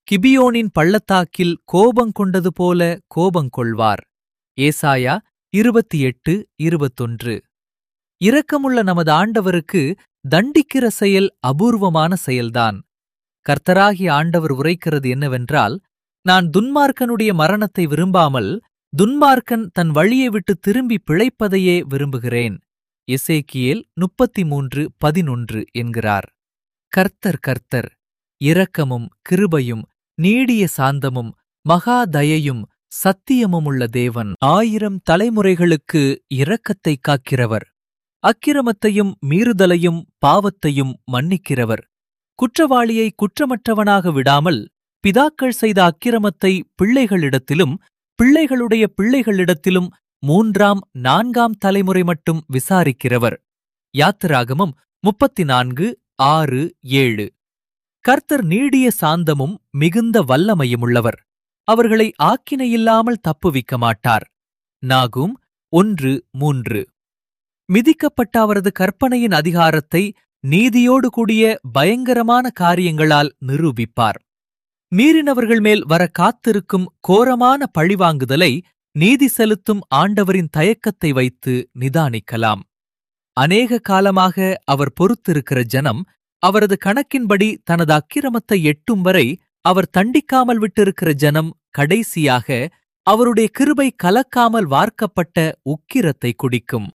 கிபியோனின் பள்ளத்தாக்கில் கோபங்கொண்டது போல கோபங்கொள்வார் ஏசாயா இருபத்தி எட்டு இருபத்தொன்று இரக்கமுள்ள நமது ஆண்டவருக்கு தண்டிக்கிற செயல் அபூர்வமான செயல்தான் கர்த்தராகிய ஆண்டவர் உரைக்கிறது என்னவென்றால் நான் துன்மார்க்கனுடைய மரணத்தை விரும்பாமல் துன்மார்க்கன் தன் வழியை விட்டு திரும்பி பிழைப்பதையே விரும்புகிறேன் எசேக்கியேல் முப்பத்தி மூன்று பதினொன்று என்கிறார் கர்த்தர் கர்த்தர் இரக்கமும் கிருபையும் நீடிய சாந்தமும் மகா தயையும் சத்தியமுமுள்ள தேவன் ஆயிரம் தலைமுறைகளுக்கு இரக்கத்தை காக்கிறவர் அக்கிரமத்தையும் மீறுதலையும் பாவத்தையும் மன்னிக்கிறவர் குற்றவாளியை குற்றமற்றவனாக விடாமல் பிதாக்கள் செய்த அக்கிரமத்தை பிள்ளைகளிடத்திலும் பிள்ளைகளுடைய பிள்ளைகளிடத்திலும் மூன்றாம் நான்காம் தலைமுறை மட்டும் விசாரிக்கிறவர் யாத்திராகமம் முப்பத்தி நான்கு ஆறு ஏழு கர்த்தர் நீடிய சாந்தமும் மிகுந்த வல்லமையுமுள்ளவர் அவர்களை ஆக்கினையில்லாமல் தப்புவிக்க மாட்டார் நாகும் ஒன்று மூன்று மிதிக்கப்பட்ட அவரது கற்பனையின் அதிகாரத்தை நீதியோடு கூடிய பயங்கரமான காரியங்களால் நிரூபிப்பார் மீறினவர்கள் மேல் வர காத்திருக்கும் கோரமான பழிவாங்குதலை நீதி செலுத்தும் ஆண்டவரின் தயக்கத்தை வைத்து நிதானிக்கலாம் அநேக காலமாக அவர் பொறுத்திருக்கிற ஜனம் அவரது கணக்கின்படி தனது அக்கிரமத்தை எட்டும் வரை அவர் தண்டிக்காமல் விட்டிருக்கிற ஜனம் கடைசியாக அவருடைய கிருபை கலக்காமல் வார்க்கப்பட்ட உக்கிரத்தை குடிக்கும்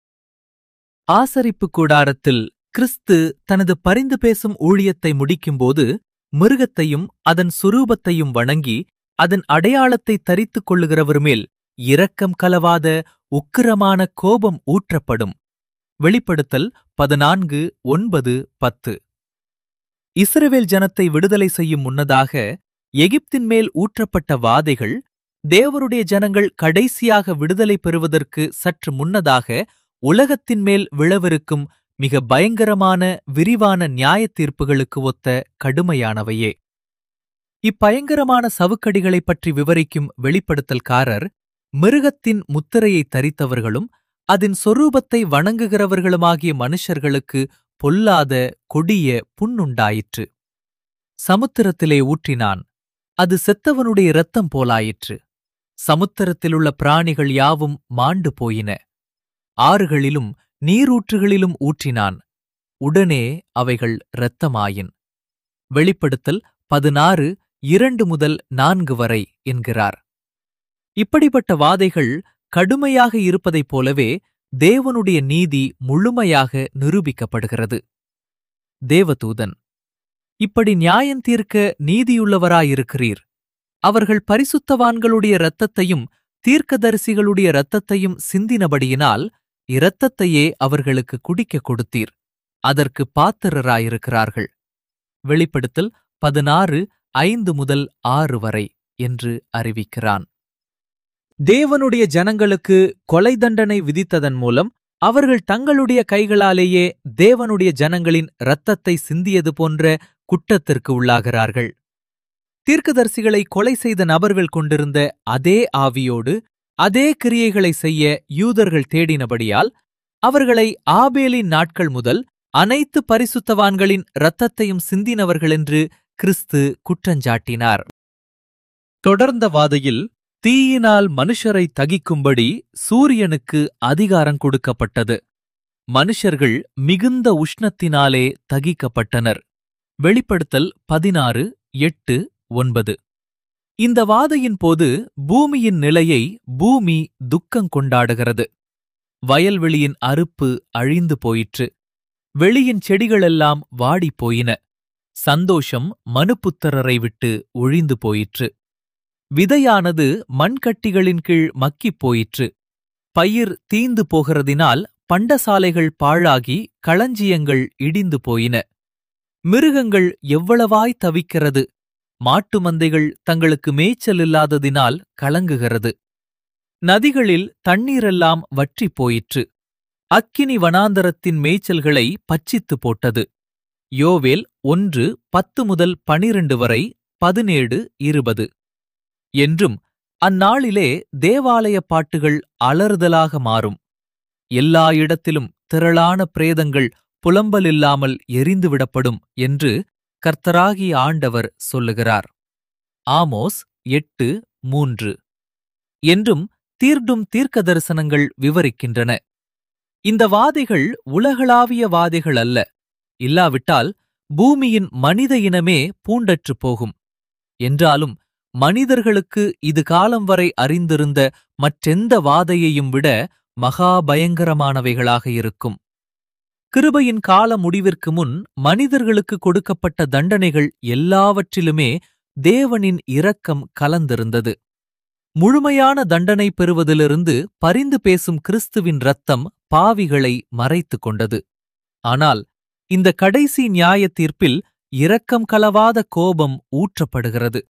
ஆசரிப்பு கூடாரத்தில் கிறிஸ்து தனது பரிந்து பேசும் ஊழியத்தை முடிக்கும்போது மிருகத்தையும் அதன் சுரூபத்தையும் வணங்கி அதன் அடையாளத்தை தரித்துக் கொள்ளுகிறவர் மேல் இரக்கம் கலவாத உக்கிரமான கோபம் ஊற்றப்படும் வெளிப்படுத்தல் பதினான்கு ஒன்பது பத்து இஸ்ரவேல் ஜனத்தை விடுதலை செய்யும் முன்னதாக எகிப்தின் மேல் ஊற்றப்பட்ட வாதைகள் தேவருடைய ஜனங்கள் கடைசியாக விடுதலை பெறுவதற்கு சற்று முன்னதாக உலகத்தின் மேல் விழவிருக்கும் மிக பயங்கரமான விரிவான நியாய தீர்ப்புகளுக்கு ஒத்த கடுமையானவையே இப்பயங்கரமான சவுக்கடிகளைப் பற்றி விவரிக்கும் வெளிப்படுத்தல்காரர் மிருகத்தின் முத்திரையை தரித்தவர்களும் அதன் சொரூபத்தை வணங்குகிறவர்களுமாகிய மனுஷர்களுக்கு பொல்லாத கொடிய புண்ணுண்டாயிற்று சமுத்திரத்திலே ஊற்றினான் அது செத்தவனுடைய இரத்தம் போலாயிற்று சமுத்திரத்திலுள்ள பிராணிகள் யாவும் மாண்டு போயின ஆறுகளிலும் நீரூற்றுகளிலும் ஊற்றினான் உடனே அவைகள் இரத்தமாயின் வெளிப்படுத்தல் பதினாறு இரண்டு முதல் நான்கு வரை என்கிறார் இப்படிப்பட்ட வாதைகள் கடுமையாக இருப்பதைப் போலவே தேவனுடைய நீதி முழுமையாக நிரூபிக்கப்படுகிறது தேவதூதன் இப்படி நியாயந்தீர்க்க நீதியுள்ளவராயிருக்கிறீர் அவர்கள் பரிசுத்தவான்களுடைய இரத்தத்தையும் தீர்க்கதரிசிகளுடைய இரத்தத்தையும் சிந்தினபடியினால் இரத்தத்தையே அவர்களுக்கு குடிக்க கொடுத்தீர் அதற்கு பாத்திரராயிருக்கிறார்கள் வெளிப்படுத்தல் பதினாறு ஐந்து முதல் ஆறு வரை என்று அறிவிக்கிறான் தேவனுடைய ஜனங்களுக்கு கொலை தண்டனை விதித்ததன் மூலம் அவர்கள் தங்களுடைய கைகளாலேயே தேவனுடைய ஜனங்களின் இரத்தத்தை சிந்தியது போன்ற குற்றத்திற்கு உள்ளாகிறார்கள் தீர்க்கதரிசிகளை கொலை செய்த நபர்கள் கொண்டிருந்த அதே ஆவியோடு அதே கிரியைகளை செய்ய யூதர்கள் தேடினபடியால் அவர்களை ஆபேலின் நாட்கள் முதல் அனைத்து பரிசுத்தவான்களின் இரத்தத்தையும் சிந்தினவர்களென்று கிறிஸ்து குற்றஞ்சாட்டினார் தொடர்ந்த வாதையில் தீயினால் மனுஷரை தகிக்கும்படி சூரியனுக்கு அதிகாரம் கொடுக்கப்பட்டது மனுஷர்கள் மிகுந்த உஷ்ணத்தினாலே தகிக்கப்பட்டனர் வெளிப்படுத்தல் பதினாறு எட்டு ஒன்பது இந்த வாதையின் போது பூமியின் நிலையை பூமி துக்கம் கொண்டாடுகிறது வயல்வெளியின் அறுப்பு அழிந்து போயிற்று வெளியின் செடிகளெல்லாம் வாடிப் போயின சந்தோஷம் மனுப்புத்திரரை விட்டு ஒழிந்து போயிற்று விதையானது மண்கட்டிகளின் கீழ் மக்கிப் போயிற்று பயிர் தீந்து போகிறதினால் பண்டசாலைகள் பாழாகி களஞ்சியங்கள் இடிந்து போயின மிருகங்கள் எவ்வளவாய் தவிக்கிறது மாட்டு மந்தைகள் தங்களுக்கு மேய்ச்சல் இல்லாததினால் கலங்குகிறது நதிகளில் தண்ணீரெல்லாம் வற்றிப் போயிற்று அக்கினி வனாந்தரத்தின் மேய்ச்சல்களை பச்சித்து போட்டது யோவேல் ஒன்று பத்து முதல் பனிரண்டு வரை பதினேழு இருபது என்றும் அந்நாளிலே தேவாலய பாட்டுகள் அலறுதலாக மாறும் எல்லா இடத்திலும் திரளான பிரேதங்கள் புலம்பலில்லாமல் எரிந்துவிடப்படும் என்று கர்த்தராகிய ஆண்டவர் சொல்லுகிறார் ஆமோஸ் எட்டு மூன்று என்றும் தீர்டும் தீர்க்க தரிசனங்கள் விவரிக்கின்றன இந்த வாதைகள் உலகளாவிய வாதைகள் அல்ல இல்லாவிட்டால் பூமியின் மனித இனமே பூண்டற்றுப் போகும் என்றாலும் மனிதர்களுக்கு இது காலம் வரை அறிந்திருந்த மற்றெந்த வாதையையும் விட மகா பயங்கரமானவைகளாக இருக்கும் கிருபையின் கால முடிவிற்கு முன் மனிதர்களுக்கு கொடுக்கப்பட்ட தண்டனைகள் எல்லாவற்றிலுமே தேவனின் இரக்கம் கலந்திருந்தது முழுமையான தண்டனை பெறுவதிலிருந்து பரிந்து பேசும் கிறிஸ்துவின் ரத்தம் பாவிகளை மறைத்துக் கொண்டது ஆனால் இந்த கடைசி நியாய தீர்ப்பில் இரக்கம் கலவாத கோபம் ஊற்றப்படுகிறது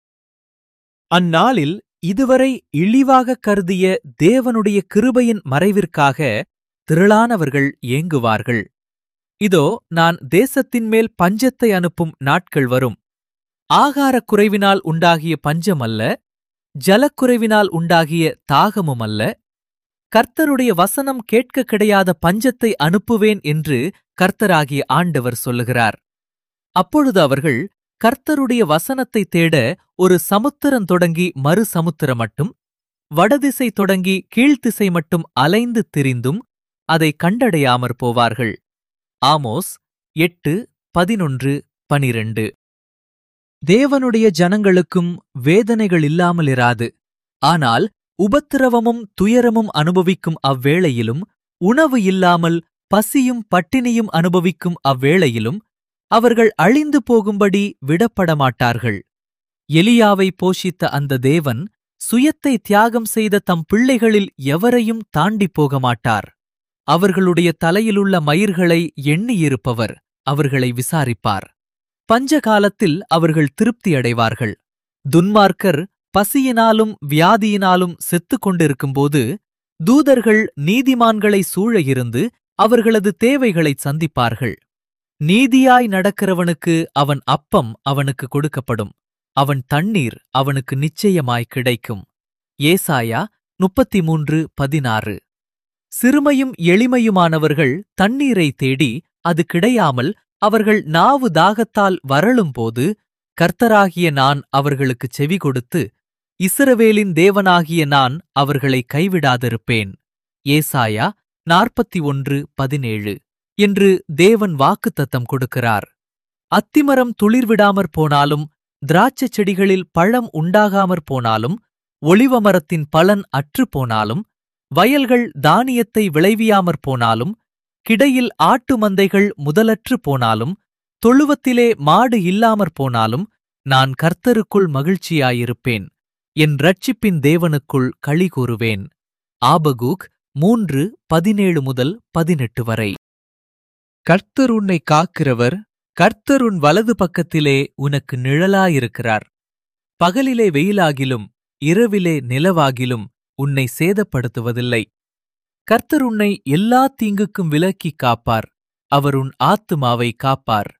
அந்நாளில் இதுவரை இழிவாக கருதிய தேவனுடைய கிருபையின் மறைவிற்காக திரளானவர்கள் ஏங்குவார்கள் இதோ நான் தேசத்தின் மேல் பஞ்சத்தை அனுப்பும் நாட்கள் வரும் ஆகாரக் குறைவினால் உண்டாகிய பஞ்சம் அல்ல ஜலக்குறைவினால் உண்டாகிய தாகமும் அல்ல கர்த்தருடைய வசனம் கேட்க கிடையாத பஞ்சத்தை அனுப்புவேன் என்று கர்த்தராகிய ஆண்டவர் சொல்லுகிறார் அப்பொழுது அவர்கள் கர்த்தருடைய வசனத்தை தேட ஒரு சமுத்திரம் தொடங்கி மறு சமுத்திரம் மட்டும் வடதிசை தொடங்கி கீழ்த்திசை மட்டும் அலைந்து திரிந்தும் அதை கண்டடையாமற் போவார்கள் ஆமோஸ் எட்டு பதினொன்று பனிரெண்டு தேவனுடைய ஜனங்களுக்கும் வேதனைகள் இல்லாமல் இராது ஆனால் உபத்திரவமும் துயரமும் அனுபவிக்கும் அவ்வேளையிலும் உணவு இல்லாமல் பசியும் பட்டினியும் அனுபவிக்கும் அவ்வேளையிலும் அவர்கள் அழிந்து போகும்படி விடப்பட மாட்டார்கள் எலியாவை போஷித்த அந்த தேவன் சுயத்தை தியாகம் செய்த தம் பிள்ளைகளில் எவரையும் தாண்டிப் போக மாட்டார் அவர்களுடைய தலையிலுள்ள மயிர்களை எண்ணியிருப்பவர் அவர்களை விசாரிப்பார் பஞ்ச காலத்தில் அவர்கள் திருப்தியடைவார்கள் துன்மார்க்கர் பசியினாலும் வியாதியினாலும் செத்துக் கொண்டிருக்கும்போது தூதர்கள் நீதிமான்களை சூழ இருந்து அவர்களது தேவைகளைச் சந்திப்பார்கள் நீதியாய் நடக்கிறவனுக்கு அவன் அப்பம் அவனுக்கு கொடுக்கப்படும் அவன் தண்ணீர் அவனுக்கு நிச்சயமாய் கிடைக்கும் ஏசாயா முப்பத்தி மூன்று பதினாறு சிறுமையும் எளிமையுமானவர்கள் தண்ணீரை தேடி அது கிடையாமல் அவர்கள் நாவு தாகத்தால் வரளும்போது கர்த்தராகிய நான் அவர்களுக்குச் செவி கொடுத்து இஸ்ரவேலின் தேவனாகிய நான் அவர்களை கைவிடாதிருப்பேன் ஏசாயா நாற்பத்தி ஒன்று பதினேழு என்று தேவன் வாக்குத்தத்தம் கொடுக்கிறார் அத்திமரம் துளிர்விடாமற் போனாலும் திராட்சைச் செடிகளில் பழம் உண்டாகாமற் போனாலும் ஒளிவமரத்தின் பலன் அற்றுப் போனாலும் வயல்கள் தானியத்தை விளைவியாமற் போனாலும் கிடையில் ஆட்டு மந்தைகள் முதலற்று போனாலும் தொழுவத்திலே மாடு இல்லாமற் போனாலும் நான் கர்த்தருக்குள் மகிழ்ச்சியாயிருப்பேன் என் ரட்சிப்பின் தேவனுக்குள் களி கூறுவேன் ஆபகூக் மூன்று பதினேழு முதல் பதினெட்டு வரை கர்த்தர் உன்னை காக்கிறவர் கர்த்தர் உன் வலது பக்கத்திலே உனக்கு நிழலாயிருக்கிறார் பகலிலே வெயிலாகிலும் இரவிலே நிலவாகிலும் உன்னை சேதப்படுத்துவதில்லை கர்த்தர் உன்னை எல்லா தீங்குக்கும் விலக்கிக் காப்பார் அவர் உன் ஆத்துமாவை காப்பார்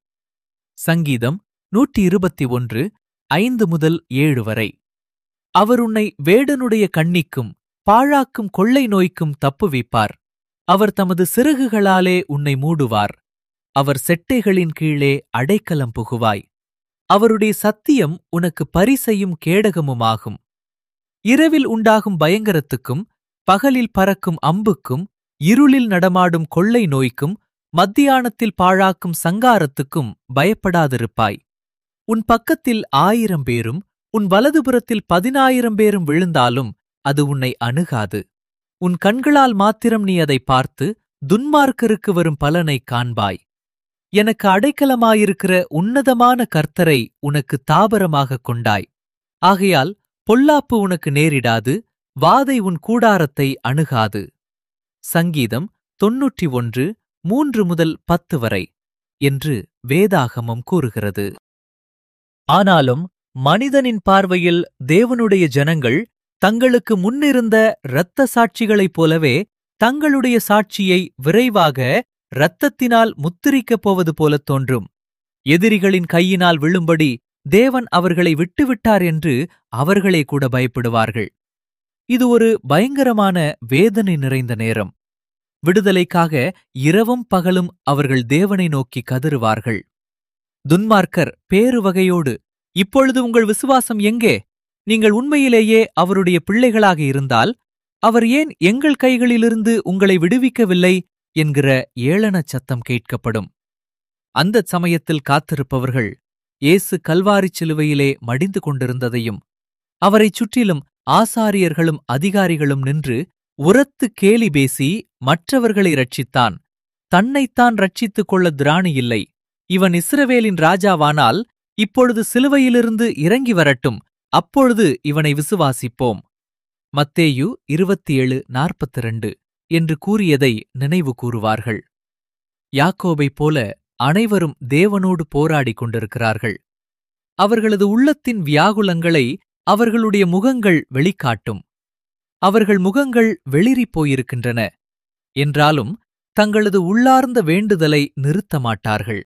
சங்கீதம் நூற்றி இருபத்தி ஒன்று ஐந்து முதல் ஏழு வரை அவர் உன்னை வேடனுடைய கண்ணிக்கும் பாழாக்கும் கொள்ளை நோய்க்கும் தப்புவிப்பார் அவர் தமது சிறகுகளாலே உன்னை மூடுவார் அவர் செட்டைகளின் கீழே அடைக்கலம் புகுவாய் அவருடைய சத்தியம் உனக்கு பரிசையும் கேடகமுமாகும் இரவில் உண்டாகும் பயங்கரத்துக்கும் பகலில் பறக்கும் அம்புக்கும் இருளில் நடமாடும் கொள்ளை நோய்க்கும் மத்தியானத்தில் பாழாக்கும் சங்காரத்துக்கும் பயப்படாதிருப்பாய் உன் பக்கத்தில் ஆயிரம் பேரும் உன் வலதுபுறத்தில் பதினாயிரம் பேரும் விழுந்தாலும் அது உன்னை அணுகாது உன் கண்களால் மாத்திரம் நீ அதை பார்த்து துன்மார்க்கருக்கு வரும் பலனைக் காண்பாய் எனக்கு அடைக்கலமாயிருக்கிற உன்னதமான கர்த்தரை உனக்கு தாபரமாகக் கொண்டாய் ஆகையால் பொல்லாப்பு உனக்கு நேரிடாது வாதை உன் கூடாரத்தை அணுகாது சங்கீதம் தொன்னூற்றி ஒன்று மூன்று முதல் பத்து வரை என்று வேதாகமம் கூறுகிறது ஆனாலும் மனிதனின் பார்வையில் தேவனுடைய ஜனங்கள் தங்களுக்கு முன்னிருந்த இரத்த சாட்சிகளைப் போலவே தங்களுடைய சாட்சியை விரைவாக இரத்தத்தினால் முத்திரிக்கப் போவது போலத் தோன்றும் எதிரிகளின் கையினால் விழும்படி தேவன் அவர்களை விட்டுவிட்டார் என்று அவர்களே கூட பயப்படுவார்கள் இது ஒரு பயங்கரமான வேதனை நிறைந்த நேரம் விடுதலைக்காக இரவும் பகலும் அவர்கள் தேவனை நோக்கி கதறுவார்கள் துன்மார்க்கர் பேரு வகையோடு இப்பொழுது உங்கள் விசுவாசம் எங்கே நீங்கள் உண்மையிலேயே அவருடைய பிள்ளைகளாக இருந்தால் அவர் ஏன் எங்கள் கைகளிலிருந்து உங்களை விடுவிக்கவில்லை என்கிற ஏளனச் சத்தம் கேட்கப்படும் அந்தச் சமயத்தில் காத்திருப்பவர்கள் இயேசு கல்வாரிச் சிலுவையிலே மடிந்து கொண்டிருந்ததையும் அவரைச் சுற்றிலும் ஆசாரியர்களும் அதிகாரிகளும் நின்று உரத்து கேலி பேசி மற்றவர்களை ரட்சித்தான் தன்னைத்தான் ரட்சித்துக் கொள்ள திராணி இல்லை இவன் இஸ்ரவேலின் ராஜாவானால் இப்பொழுது சிலுவையிலிருந்து இறங்கி வரட்டும் அப்பொழுது இவனை விசுவாசிப்போம் மத்தேயு இருபத்தி ஏழு நாற்பத்தி ரெண்டு என்று கூறியதை நினைவு கூறுவார்கள் யாக்கோபைப் போல அனைவரும் தேவனோடு போராடிக் கொண்டிருக்கிறார்கள் அவர்களது உள்ளத்தின் வியாகுலங்களை அவர்களுடைய முகங்கள் வெளிக்காட்டும் அவர்கள் முகங்கள் வெளிறிப் போயிருக்கின்றன என்றாலும் தங்களது உள்ளார்ந்த வேண்டுதலை நிறுத்த மாட்டார்கள்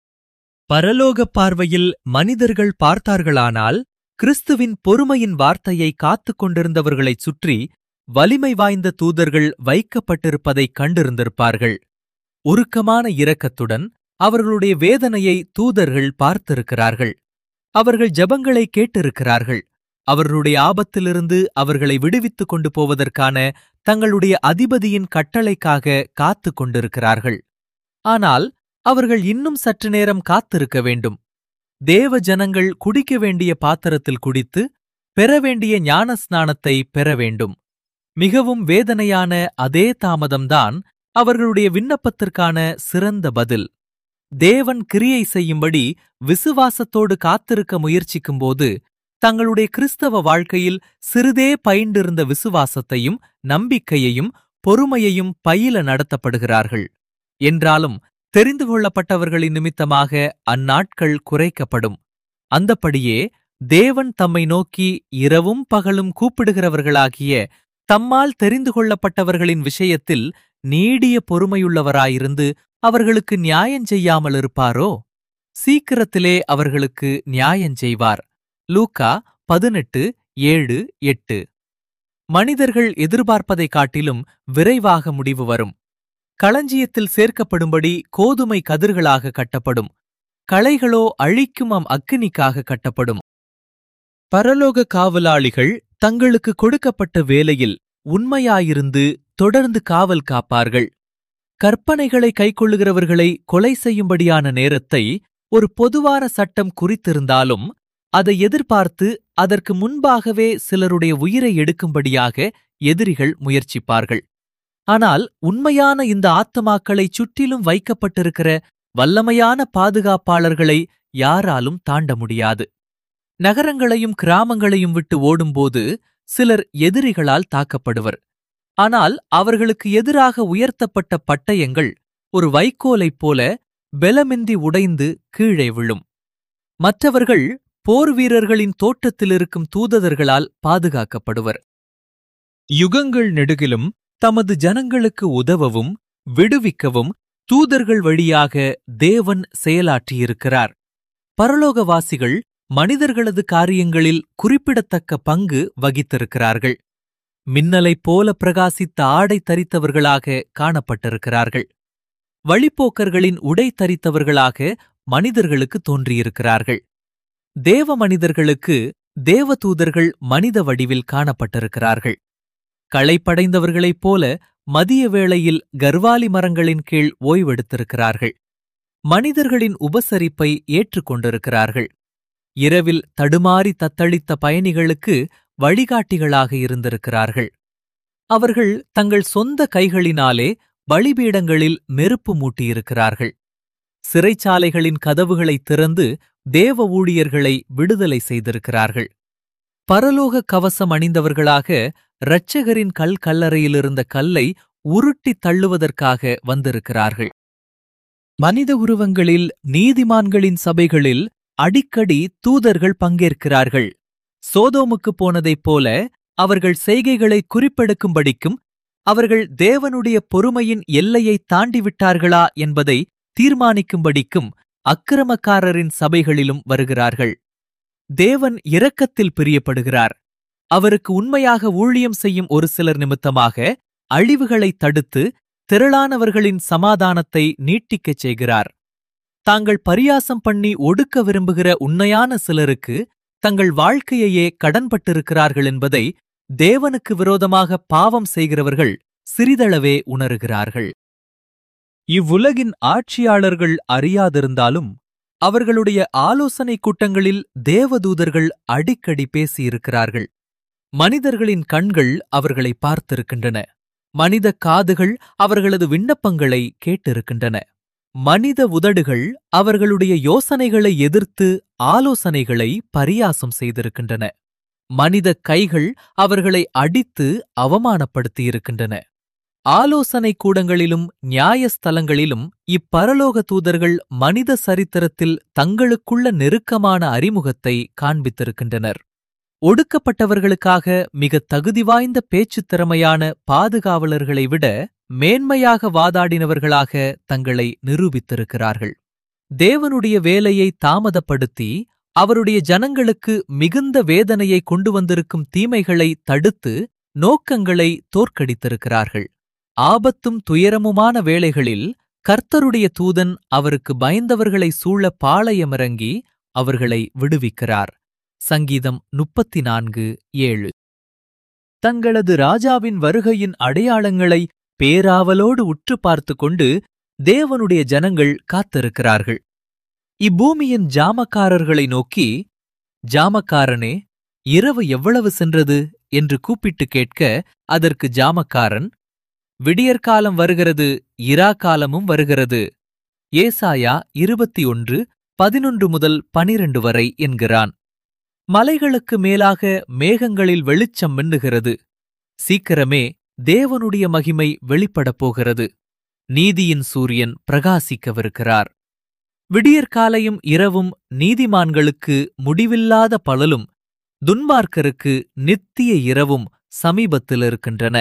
பரலோகப் பார்வையில் மனிதர்கள் பார்த்தார்களானால் கிறிஸ்துவின் பொறுமையின் வார்த்தையை காத்துக் கொண்டிருந்தவர்களைச் சுற்றி வலிமை வாய்ந்த தூதர்கள் வைக்கப்பட்டிருப்பதைக் கண்டிருந்திருப்பார்கள் உருக்கமான இரக்கத்துடன் அவர்களுடைய வேதனையை தூதர்கள் பார்த்திருக்கிறார்கள் அவர்கள் ஜெபங்களை கேட்டிருக்கிறார்கள் அவர்களுடைய ஆபத்திலிருந்து அவர்களை விடுவித்துக் கொண்டு போவதற்கான தங்களுடைய அதிபதியின் கட்டளைக்காக காத்துக் கொண்டிருக்கிறார்கள் ஆனால் அவர்கள் இன்னும் சற்று நேரம் காத்திருக்க வேண்டும் தேவ ஜனங்கள் குடிக்க வேண்டிய பாத்திரத்தில் குடித்து பெற வேண்டிய ஞான ஸ்நானத்தை பெற வேண்டும் மிகவும் வேதனையான அதே தாமதம்தான் அவர்களுடைய விண்ணப்பத்திற்கான சிறந்த பதில் தேவன் கிரியை செய்யும்படி விசுவாசத்தோடு காத்திருக்க முயற்சிக்கும்போது தங்களுடைய கிறிஸ்தவ வாழ்க்கையில் சிறிதே பயின்றிருந்த விசுவாசத்தையும் நம்பிக்கையையும் பொறுமையையும் பயில நடத்தப்படுகிறார்கள் என்றாலும் தெரிந்து கொள்ளப்பட்டவர்களின் நிமித்தமாக அந்நாட்கள் குறைக்கப்படும் அந்தப்படியே தேவன் தம்மை நோக்கி இரவும் பகலும் கூப்பிடுகிறவர்களாகிய தம்மால் தெரிந்து கொள்ளப்பட்டவர்களின் விஷயத்தில் நீடிய பொறுமையுள்ளவராயிருந்து அவர்களுக்கு நியாயஞ்செய்யாமல் இருப்பாரோ சீக்கிரத்திலே அவர்களுக்கு நியாயஞ்செய்வார் லூக்கா பதினெட்டு ஏழு எட்டு மனிதர்கள் எதிர்பார்ப்பதைக் காட்டிலும் விரைவாக முடிவு வரும் களஞ்சியத்தில் சேர்க்கப்படும்படி கோதுமை கதிர்களாக கட்டப்படும் களைகளோ அழிக்கும் அம் அக்கினிக்காக கட்டப்படும் பரலோக காவலாளிகள் தங்களுக்கு கொடுக்கப்பட்ட வேலையில் உண்மையாயிருந்து தொடர்ந்து காவல் காப்பார்கள் கற்பனைகளை கைக்கொள்ளுகிறவர்களை கொலை செய்யும்படியான நேரத்தை ஒரு பொதுவான சட்டம் குறித்திருந்தாலும் அதை எதிர்பார்த்து அதற்கு முன்பாகவே சிலருடைய உயிரை எடுக்கும்படியாக எதிரிகள் முயற்சிப்பார்கள் ஆனால் உண்மையான இந்த ஆத்மாக்களைச் சுற்றிலும் வைக்கப்பட்டிருக்கிற வல்லமையான பாதுகாப்பாளர்களை யாராலும் தாண்ட முடியாது நகரங்களையும் கிராமங்களையும் விட்டு ஓடும்போது சிலர் எதிரிகளால் தாக்கப்படுவர் ஆனால் அவர்களுக்கு எதிராக உயர்த்தப்பட்ட பட்டயங்கள் ஒரு வைக்கோலைப் போல பெலமின்றி உடைந்து கீழே விழும் மற்றவர்கள் போர் வீரர்களின் தோட்டத்தில் இருக்கும் தூததர்களால் பாதுகாக்கப்படுவர் யுகங்கள் நெடுகிலும் தமது ஜனங்களுக்கு உதவவும் விடுவிக்கவும் தூதர்கள் வழியாக தேவன் செயலாற்றியிருக்கிறார் பரலோகவாசிகள் மனிதர்களது காரியங்களில் குறிப்பிடத்தக்க பங்கு வகித்திருக்கிறார்கள் மின்னலைப் போல பிரகாசித்த ஆடை தரித்தவர்களாக காணப்பட்டிருக்கிறார்கள் வழிப்போக்கர்களின் உடை தரித்தவர்களாக மனிதர்களுக்கு தோன்றியிருக்கிறார்கள் தேவ மனிதர்களுக்கு தேவதூதர்கள் மனித வடிவில் காணப்பட்டிருக்கிறார்கள் களைப்படைந்தவர்களைப் போல மதிய வேளையில் கர்வாலி மரங்களின் கீழ் ஓய்வெடுத்திருக்கிறார்கள் மனிதர்களின் உபசரிப்பை ஏற்றுக்கொண்டிருக்கிறார்கள் இரவில் தடுமாறி தத்தளித்த பயணிகளுக்கு வழிகாட்டிகளாக இருந்திருக்கிறார்கள் அவர்கள் தங்கள் சொந்த கைகளினாலே பலிபீடங்களில் நெருப்பு மூட்டியிருக்கிறார்கள் சிறைச்சாலைகளின் கதவுகளை திறந்து தேவ ஊழியர்களை விடுதலை செய்திருக்கிறார்கள் பரலோக கவசம் அணிந்தவர்களாக இரட்சகரின் கல் கல்லறையிலிருந்த கல்லை உருட்டித் தள்ளுவதற்காக வந்திருக்கிறார்கள் மனித உருவங்களில் நீதிமான்களின் சபைகளில் அடிக்கடி தூதர்கள் பங்கேற்கிறார்கள் சோதோமுக்குப் போனதைப் போல அவர்கள் செய்கைகளை குறிப்பெடுக்கும்படிக்கும் அவர்கள் தேவனுடைய பொறுமையின் எல்லையை தாண்டிவிட்டார்களா என்பதை தீர்மானிக்கும்படிக்கும் அக்கிரமக்காரரின் சபைகளிலும் வருகிறார்கள் தேவன் இரக்கத்தில் பிரியப்படுகிறார் அவருக்கு உண்மையாக ஊழியம் செய்யும் ஒரு சிலர் நிமித்தமாக அழிவுகளை தடுத்து திரளானவர்களின் சமாதானத்தை நீட்டிக்கச் செய்கிறார் தாங்கள் பரியாசம் பண்ணி ஒடுக்க விரும்புகிற உண்மையான சிலருக்கு தங்கள் வாழ்க்கையையே கடன்பட்டிருக்கிறார்கள் என்பதை தேவனுக்கு விரோதமாக பாவம் செய்கிறவர்கள் சிறிதளவே உணருகிறார்கள் இவ்வுலகின் ஆட்சியாளர்கள் அறியாதிருந்தாலும் அவர்களுடைய ஆலோசனைக் கூட்டங்களில் தேவதூதர்கள் அடிக்கடி பேசியிருக்கிறார்கள் மனிதர்களின் கண்கள் அவர்களை பார்த்திருக்கின்றன மனித காதுகள் அவர்களது விண்ணப்பங்களை கேட்டிருக்கின்றன மனித உதடுகள் அவர்களுடைய யோசனைகளை எதிர்த்து ஆலோசனைகளை பரியாசம் செய்திருக்கின்றன மனித கைகள் அவர்களை அடித்து அவமானப்படுத்தியிருக்கின்றன ஆலோசனை கூடங்களிலும் நியாயஸ்தலங்களிலும் இப்பரலோக தூதர்கள் மனித சரித்திரத்தில் தங்களுக்குள்ள நெருக்கமான அறிமுகத்தை காண்பித்திருக்கின்றனர் ஒடுக்கப்பட்டவர்களுக்காக மிக தகுதி வாய்ந்த பேச்சுத் திறமையான பாதுகாவலர்களை விட மேன்மையாக வாதாடினவர்களாக தங்களை நிரூபித்திருக்கிறார்கள் தேவனுடைய வேலையை தாமதப்படுத்தி அவருடைய ஜனங்களுக்கு மிகுந்த வேதனையை கொண்டு வந்திருக்கும் தீமைகளை தடுத்து நோக்கங்களை தோற்கடித்திருக்கிறார்கள் ஆபத்தும் துயரமுமான வேளைகளில் கர்த்தருடைய தூதன் அவருக்கு பயந்தவர்களை சூழ பாளையமிறங்கி அவர்களை விடுவிக்கிறார் சங்கீதம் முப்பத்தி நான்கு ஏழு தங்களது ராஜாவின் வருகையின் அடையாளங்களை பேராவலோடு உற்று பார்த்து கொண்டு தேவனுடைய ஜனங்கள் காத்திருக்கிறார்கள் இப்பூமியின் ஜாமக்காரர்களை நோக்கி ஜாமக்காரனே இரவு எவ்வளவு சென்றது என்று கூப்பிட்டு கேட்க அதற்கு ஜாமக்காரன் விடியற்காலம் வருகிறது இரா காலமும் வருகிறது ஏசாயா இருபத்தி ஒன்று பதினொன்று முதல் பனிரண்டு வரை என்கிறான் மலைகளுக்கு மேலாக மேகங்களில் வெளிச்சம் மின்னுகிறது சீக்கிரமே தேவனுடைய மகிமை வெளிப்படப் போகிறது நீதியின் சூரியன் பிரகாசிக்கவிருக்கிறார் விடியற்காலையும் இரவும் நீதிமான்களுக்கு முடிவில்லாத பலலும் துன்மார்க்கருக்கு நித்திய இரவும் சமீபத்தில் இருக்கின்றன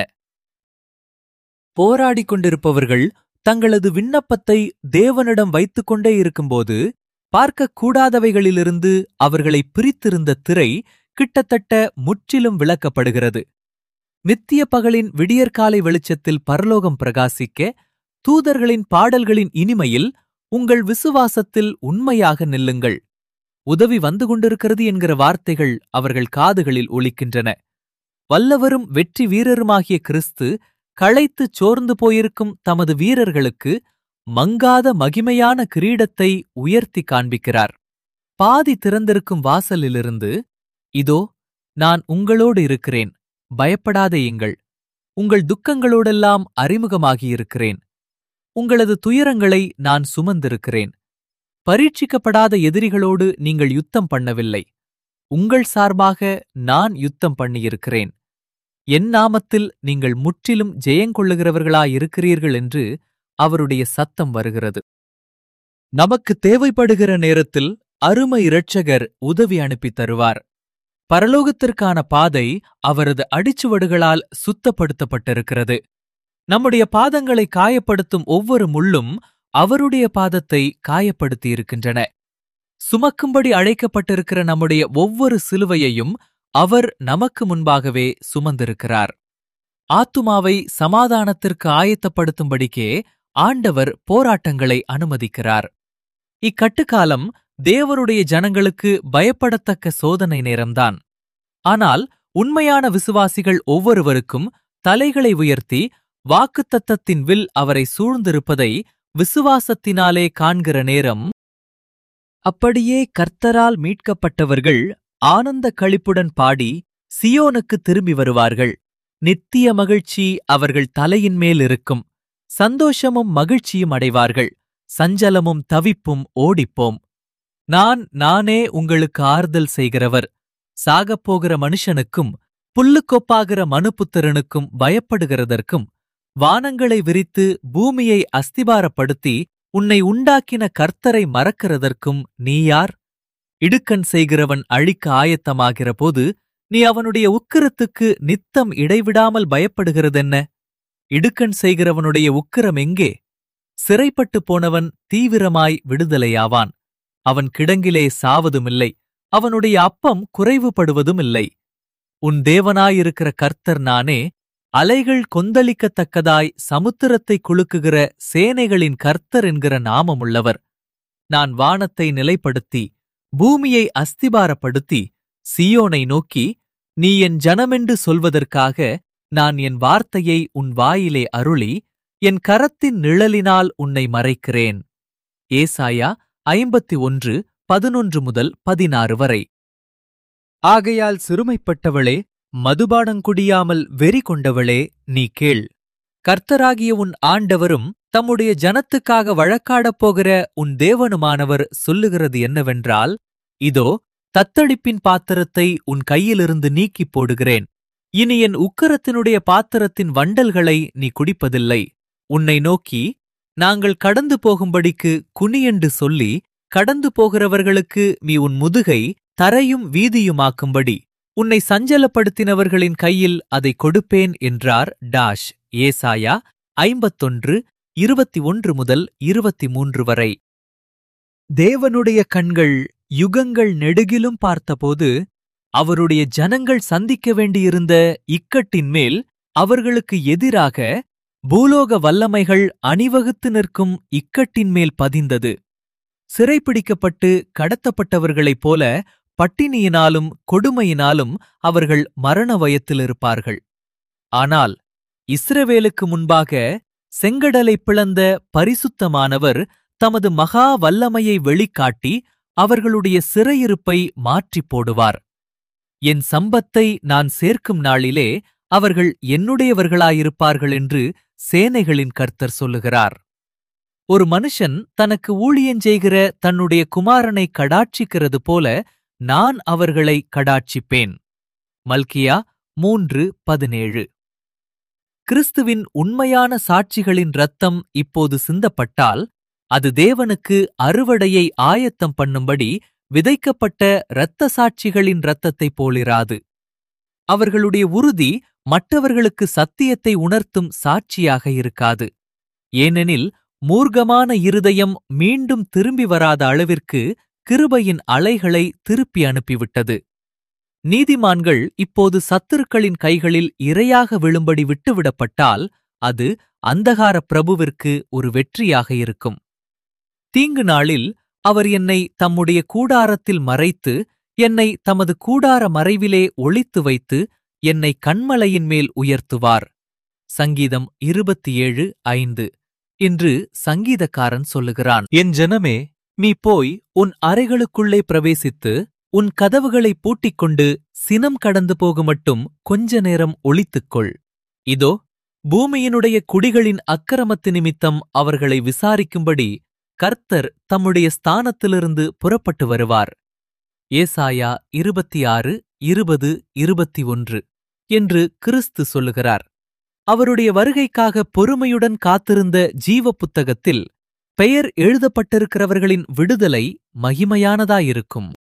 போராடிக் கொண்டிருப்பவர்கள் தங்களது விண்ணப்பத்தை தேவனிடம் வைத்துக் கொண்டே இருக்கும்போது பார்க்கக் கூடாதவைகளிலிருந்து அவர்களை பிரித்திருந்த திரை கிட்டத்தட்ட முற்றிலும் விளக்கப்படுகிறது நித்திய பகலின் விடியற்காலை வெளிச்சத்தில் பரலோகம் பிரகாசிக்க தூதர்களின் பாடல்களின் இனிமையில் உங்கள் விசுவாசத்தில் உண்மையாக நில்லுங்கள் உதவி வந்து கொண்டிருக்கிறது என்கிற வார்த்தைகள் அவர்கள் காதுகளில் ஒலிக்கின்றன வல்லவரும் வெற்றி வீரருமாகிய கிறிஸ்து களைத்துச் சோர்ந்து போயிருக்கும் தமது வீரர்களுக்கு மங்காத மகிமையான கிரீடத்தை உயர்த்தி காண்பிக்கிறார் பாதி திறந்திருக்கும் வாசலிலிருந்து இதோ நான் உங்களோடு இருக்கிறேன் பயப்படாதேயுங்கள் உங்கள் துக்கங்களோடெல்லாம் அறிமுகமாகியிருக்கிறேன் உங்களது துயரங்களை நான் சுமந்திருக்கிறேன் பரீட்சிக்கப்படாத எதிரிகளோடு நீங்கள் யுத்தம் பண்ணவில்லை உங்கள் சார்பாக நான் யுத்தம் பண்ணியிருக்கிறேன் என் நாமத்தில் நீங்கள் முற்றிலும் ஜெயங்கொள்ளுகிறவர்களாயிருக்கிறீர்கள் என்று அவருடைய சத்தம் வருகிறது நமக்கு தேவைப்படுகிற நேரத்தில் அருமை இரட்சகர் உதவி அனுப்பித் தருவார் பரலோகத்திற்கான பாதை அவரது அடிச்சுவடுகளால் சுத்தப்படுத்தப்பட்டிருக்கிறது நம்முடைய பாதங்களை காயப்படுத்தும் ஒவ்வொரு முள்ளும் அவருடைய பாதத்தை காயப்படுத்தியிருக்கின்றன சுமக்கும்படி அழைக்கப்பட்டிருக்கிற நம்முடைய ஒவ்வொரு சிலுவையையும் அவர் நமக்கு முன்பாகவே சுமந்திருக்கிறார் ஆத்துமாவை சமாதானத்திற்கு ஆயத்தப்படுத்தும்படிக்கே ஆண்டவர் போராட்டங்களை அனுமதிக்கிறார் இக்கட்டுக்காலம் தேவருடைய ஜனங்களுக்கு பயப்படத்தக்க சோதனை நேரம்தான் ஆனால் உண்மையான விசுவாசிகள் ஒவ்வொருவருக்கும் தலைகளை உயர்த்தி வாக்குத்தத்தத்தின் வில் அவரை சூழ்ந்திருப்பதை விசுவாசத்தினாலே காண்கிற நேரம் அப்படியே கர்த்தரால் மீட்கப்பட்டவர்கள் ஆனந்த களிப்புடன் பாடி சியோனுக்கு திரும்பி வருவார்கள் நித்திய மகிழ்ச்சி அவர்கள் தலையின் மேல் இருக்கும் சந்தோஷமும் மகிழ்ச்சியும் அடைவார்கள் சஞ்சலமும் தவிப்பும் ஓடிப்போம் நான் நானே உங்களுக்கு ஆறுதல் செய்கிறவர் சாகப்போகிற மனுஷனுக்கும் புல்லுக்கொப்பாகிற மனுப்புத்திரனுக்கும் பயப்படுகிறதற்கும் வானங்களை விரித்து பூமியை அஸ்திபாரப்படுத்தி உன்னை உண்டாக்கின கர்த்தரை மறக்கிறதற்கும் நீ யார் இடுக்கண் செய்கிறவன் அழிக்க ஆயத்தமாகிற போது நீ அவனுடைய உக்கிரத்துக்கு நித்தம் இடைவிடாமல் பயப்படுகிறதென்ன இடுக்கண் செய்கிறவனுடைய உக்கிரம் எங்கே சிறைப்பட்டு போனவன் தீவிரமாய் விடுதலையாவான் அவன் கிடங்கிலே சாவதுமில்லை அவனுடைய அப்பம் குறைவுபடுவதுமில்லை உன் தேவனாயிருக்கிற கர்த்தர் நானே அலைகள் கொந்தளிக்கத்தக்கதாய் சமுத்திரத்தை குலுக்குகிற சேனைகளின் கர்த்தர் என்கிற நாமமுள்ளவர் நான் வானத்தை நிலைப்படுத்தி பூமியை அஸ்திபாரப்படுத்தி சியோனை நோக்கி நீ என் ஜனமென்று சொல்வதற்காக நான் என் வார்த்தையை உன் வாயிலே அருளி என் கரத்தின் நிழலினால் உன்னை மறைக்கிறேன் ஏசாயா ஐம்பத்தி ஒன்று பதினொன்று முதல் பதினாறு வரை ஆகையால் சிறுமைப்பட்டவளே மதுபானங்குடியாமல் வெறி கொண்டவளே நீ கேள் கர்த்தராகிய உன் ஆண்டவரும் தம்முடைய ஜனத்துக்காக வழக்காடப் போகிற உன் தேவனுமானவர் சொல்லுகிறது என்னவென்றால் இதோ தத்தளிப்பின் பாத்திரத்தை உன் கையிலிருந்து நீக்கிப் போடுகிறேன் இனி என் உக்கரத்தினுடைய பாத்திரத்தின் வண்டல்களை நீ குடிப்பதில்லை உன்னை நோக்கி நாங்கள் கடந்து போகும்படிக்கு குனியென்று சொல்லி கடந்து போகிறவர்களுக்கு நீ உன் முதுகை தரையும் வீதியுமாக்கும்படி உன்னை சஞ்சலப்படுத்தினவர்களின் கையில் அதை கொடுப்பேன் என்றார் டாஷ் ஏசாயா ஐம்பத்தொன்று இருபத்தி ஒன்று முதல் இருபத்தி மூன்று வரை தேவனுடைய கண்கள் யுகங்கள் நெடுகிலும் பார்த்தபோது அவருடைய ஜனங்கள் சந்திக்க வேண்டியிருந்த இக்கட்டின் மேல் அவர்களுக்கு எதிராக பூலோக வல்லமைகள் அணிவகுத்து நிற்கும் இக்கட்டின் மேல் பதிந்தது சிறைப்பிடிக்கப்பட்டு கடத்தப்பட்டவர்களைப் போல பட்டினியினாலும் கொடுமையினாலும் அவர்கள் மரண வயத்திலிருப்பார்கள் ஆனால் இஸ்ரவேலுக்கு முன்பாக செங்கடலை பிளந்த பரிசுத்தமானவர் தமது மகா வல்லமையை வெளிக்காட்டி அவர்களுடைய சிறையிருப்பை மாற்றிப் போடுவார் என் சம்பத்தை நான் சேர்க்கும் நாளிலே அவர்கள் என்னுடையவர்களாயிருப்பார்கள் என்று சேனைகளின் கர்த்தர் சொல்லுகிறார் ஒரு மனுஷன் தனக்கு ஊழியஞ்செய்கிற தன்னுடைய குமாரனை கடாட்சிக்கிறது போல நான் அவர்களை கடாட்சிப்பேன் மல்கியா மூன்று பதினேழு கிறிஸ்துவின் உண்மையான சாட்சிகளின் ரத்தம் இப்போது சிந்தப்பட்டால் அது தேவனுக்கு அறுவடையை ஆயத்தம் பண்ணும்படி விதைக்கப்பட்ட இரத்த சாட்சிகளின் இரத்தத்தைப் போலிராது அவர்களுடைய உறுதி மற்றவர்களுக்கு சத்தியத்தை உணர்த்தும் சாட்சியாக இருக்காது ஏனெனில் மூர்க்கமான இருதயம் மீண்டும் திரும்பி வராத அளவிற்கு கிருபையின் அலைகளை திருப்பி அனுப்பிவிட்டது நீதிமான்கள் இப்போது சத்துருக்களின் கைகளில் இரையாக விழும்படி விட்டுவிடப்பட்டால் அது அந்தகார பிரபுவிற்கு ஒரு வெற்றியாக இருக்கும் தீங்கு நாளில் அவர் என்னை தம்முடைய கூடாரத்தில் மறைத்து என்னை தமது கூடார மறைவிலே ஒளித்து வைத்து என்னை கண்மலையின் மேல் உயர்த்துவார் சங்கீதம் இருபத்தி ஏழு ஐந்து என்று சங்கீதக்காரன் சொல்லுகிறான் என் ஜனமே நீ போய் உன் அறைகளுக்குள்ளே பிரவேசித்து உன் கதவுகளை பூட்டிக்கொண்டு சினம் கடந்து போகுமட்டும் கொஞ்ச நேரம் ஒளித்துக்கொள் இதோ பூமியினுடைய குடிகளின் அக்கிரமத்து நிமித்தம் அவர்களை விசாரிக்கும்படி கர்த்தர் தம்முடைய ஸ்தானத்திலிருந்து புறப்பட்டு வருவார் ஏசாயா இருபத்தி ஆறு இருபது இருபத்தி ஒன்று என்று கிறிஸ்து சொல்லுகிறார் அவருடைய வருகைக்காக பொறுமையுடன் காத்திருந்த ஜீவ புத்தகத்தில் பெயர் எழுதப்பட்டிருக்கிறவர்களின் விடுதலை மகிமையானதாயிருக்கும்